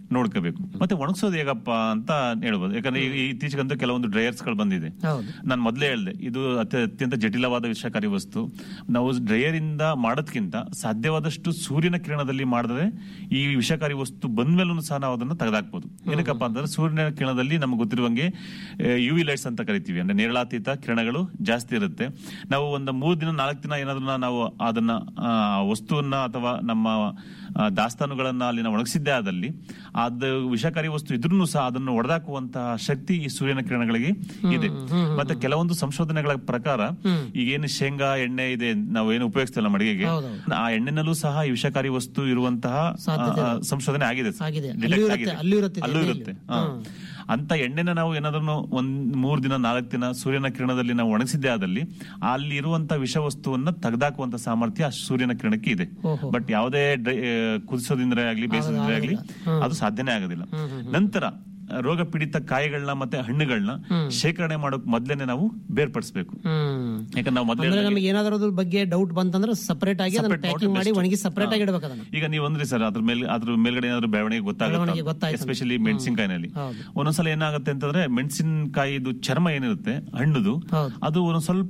Speaker 8: ನೋಡ್ಕೋಬೇಕು ಮತ್ತೆ ಒಣಗಿಸೋದು ಹೇಗಪ್ಪ ಅಂತ ಹೇಳ್ಬೋದು ಯಾಕಂದ್ರೆ ಈ- ಈ ಇತ್ತೀಚೆಗಂತೂ ಕೆಲವೊಂದು ಡ್ರೈಯರ್ಸ್ ಗಳು ಬಂದಿದೆ
Speaker 7: ಹೌದು
Speaker 8: ನಾನು ಮೊದಲೇ ಹೇಳಿದೆ ಇದು ಅತ್ಯ ಅತ್ಯಂತ ಜಟಿಲವಾದ ವಿಷಕಾರಿ ವಸ್ತು ನಾವು ಡ್ರೈಯರ್ ಇಂದ ಮಾಡೋದಕ್ಕಿಂತ ಸಾಧ್ಯವಾದಷ್ಟು ಸೂರ್ಯನ ಕಿರಣದಲ್ಲಿ ಮಾಡಿದ್ರೆ ಈ ವಿಷಕಾರಿ ವಸ್ತು ಬಂದ್ಮೇಲೂ ಸಹ ನಾವು ಅದನ್ನ ತೆಗೆದಾಕ್ಬೋದು ಏನಕ್ಕಪ್ಪ ಅಂತಂದ್ರೆ ಸೂರ್ಯನ ಕಿರಣದಲ್ಲಿ ನಮ್ಗೆ ಗೊತ್ತಿರುವಂಗೆ ಯು ವಿ ಲೈಟ್ಸ್ ಅಂತ ಕರಿತೀವಿ ಅಂದ್ರೆ ನೇರಳಾತೀತ ಕಿರಣಗಳು ಜಾಸ್ತಿ ಇರುತ್ತೆ ನಾವು ಒಂದು ಮೂರ್ ದಿನ ನಾಲ್ಕು ದಿನ ಏನಾದ್ರೂ ನಾವು ಅದನ್ನ ಆ, ವಸ್ತುವನ್ನ ಅಥವಾ ನಮ್ಮ ಆ, ದಾಸ್ತಾನುಗಳನ್ನ ಅಲ್ಲಿ ನಾವು ಒಣಗಿಸಿದ್ದೇ ಆದಲ್ಲಿ ಅದು ವಿಷಕಾರಿ ವಸ್ತು ಇದ್ರೂ ಸಹ ಅದನ್ನು ಒಡೆದಾಕುವಂತಹ ಶಕ್ತಿ ಈ ಸೂರ್ಯನ ಕಿರಣಗಳಿಗೆ ಇದೆ ಮತ್ತೆ ಕೆಲವೊಂದು ಸಂಶೋಧನೆಗಳ ಪ್ರಕಾರ ಈಗೇನು ಶೇಂಗಾ ಎಣ್ಣೆ ಇದೆ ನಾವು ಏನು ಉಪಯೋಗಿಸ್ತಿಲ್ಲ ಮಡಿಗೆಗೆ
Speaker 7: ಹೌದೌದು.
Speaker 8: ಆ ಎಣ್ಣೆನಲ್ಲೂ ಸಹ ಈ ವಿಷಕಾರಿ ವಸ್ತು ಇರುವಂತಹ
Speaker 7: ಸಾಧ್ಯತೆ
Speaker 8: ಆ, ಸಂಶೋಧನೆ ಆಗಿದೆ ಸರ್.
Speaker 7: ಆಗಿದೆ.
Speaker 8: Detect
Speaker 7: ಅಲ್ಲೂ ಇರುತ್ತೆ,
Speaker 8: ಆಗಿದೆ.
Speaker 7: ಅಲ್ಲೂ ಇರುತ್ತೆ
Speaker 8: ಅಲ್ಲೂ
Speaker 7: ಎಣ್ಣೆಯಲ್ಲಿ.
Speaker 8: ಇರುತ್ತೆ ಹಾ. ಅಂತ ಎಣ್ಣೆನ ನಾವು ಏನಾದ್ರೂ ಒಂದ್ ಮೂರ್ ದಿನ ನಾಲ್ಕು ದಿನ ಸೂರ್ಯನ ಕಿರಣದಲ್ಲಿ ನಾವು ಒಣಗಿಸಿದ್ದೇ ಆದಲ್ಲಿ ಅಲ್ಲಿ ಇರುವಂತ ವಿಷವಸ್ತುವನ್ನ ತೆಗೆದಾಕುವಂತ ಸಾಮರ್ಥ್ಯ ಆ ಸೂರ್ಯನ ಕಿರಣಕ್ಕೆ ಇದೆ
Speaker 7: ಓಹೋ.
Speaker 8: ಬಟ್ ಯಾವುದೇ ಡ್ರೈ- ಆ, ಕುದಿಸೋದ್ರಿಂದ ಆಗ್ಲಿ ಬೇಯಿಸೋದ್ರಿಂದ ಆಗ್ಲಿ ಅದು ಸಾಧ್ಯನೇ ಆಗೋದಿಲ್ಲ ನಂತರ ರೋಗ ಪೀಡಿತ ಕಾಯಿಗಳನ್ನ ಮತ್ತೆ ಹಣ್ಣುಗಳನ್ನ ಶೇಖರಣೆ ಮಾಡೋಕ್ ಮೊದ್ಲೇನೆ ನಾವು ಬೇರ್ಪಡಿಸಬೇಕು
Speaker 7: ಹ್ಮ್
Speaker 8: ಯಾಕಂದ್ರೆ ನಾವು ಮೊದ್ಲೇ
Speaker 7: ಅಂದ್ರೆ ನಮಗೆ ಏನಾದ್ರೂ ಅದ್ರ ಬಗ್ಗೆ ಡೌಟ್ ಬಂತಂದ್ರೆ ಸಪರೇಟ್ ಆಗಿ ಅದನ್ನ
Speaker 8: Separate
Speaker 7: ಪ್ಯಾಕಿಂಗ್
Speaker 8: ಮಾಡಿ
Speaker 7: ಮಾಡಿ
Speaker 8: best.
Speaker 7: ಒಣಗಿ ಸಪರೇಟ್ ಆಗಿ
Speaker 8: ಹಾ.
Speaker 7: ಇಡಬೇಕು ಅದನ್ನ
Speaker 8: ಈಗ ನೀವು ಅಂದ್ರಿ ಸರ್ ಅದ್ರ ಮೇಲೆ ಅದ್ರ ಮೇಲ್ಗಡೆ ಏನಾದ್ರು ಬೆಳವಣಿಗೆ
Speaker 7: ಬೆಳವಣಿಗೆ
Speaker 8: ಗೊತ್ತಾಗುತ್ತೆ
Speaker 7: ಗೊತ್ತಾಯ್ತು.
Speaker 8: ಎಸ್ಪೆಷಲಿ ಮೆಣಸಿನಕಾಯಿನಲ್ಲಿ
Speaker 7: ಹೌದು.
Speaker 8: ಒಂದೊಂದ್ಸಲ ಏನಾಗುತ್ತೆ ಅಂತಂದ್ರೆ ಮೆಣಸಿನಕಾಯಿದು ಚರ್ಮ ಏನಿರುತ್ತೆ ಹಣ್ಣುದು
Speaker 7: ಹೌದು.
Speaker 8: ಅದು ಒಂದೊಂದ್ ಸ್ವಲ್ಪ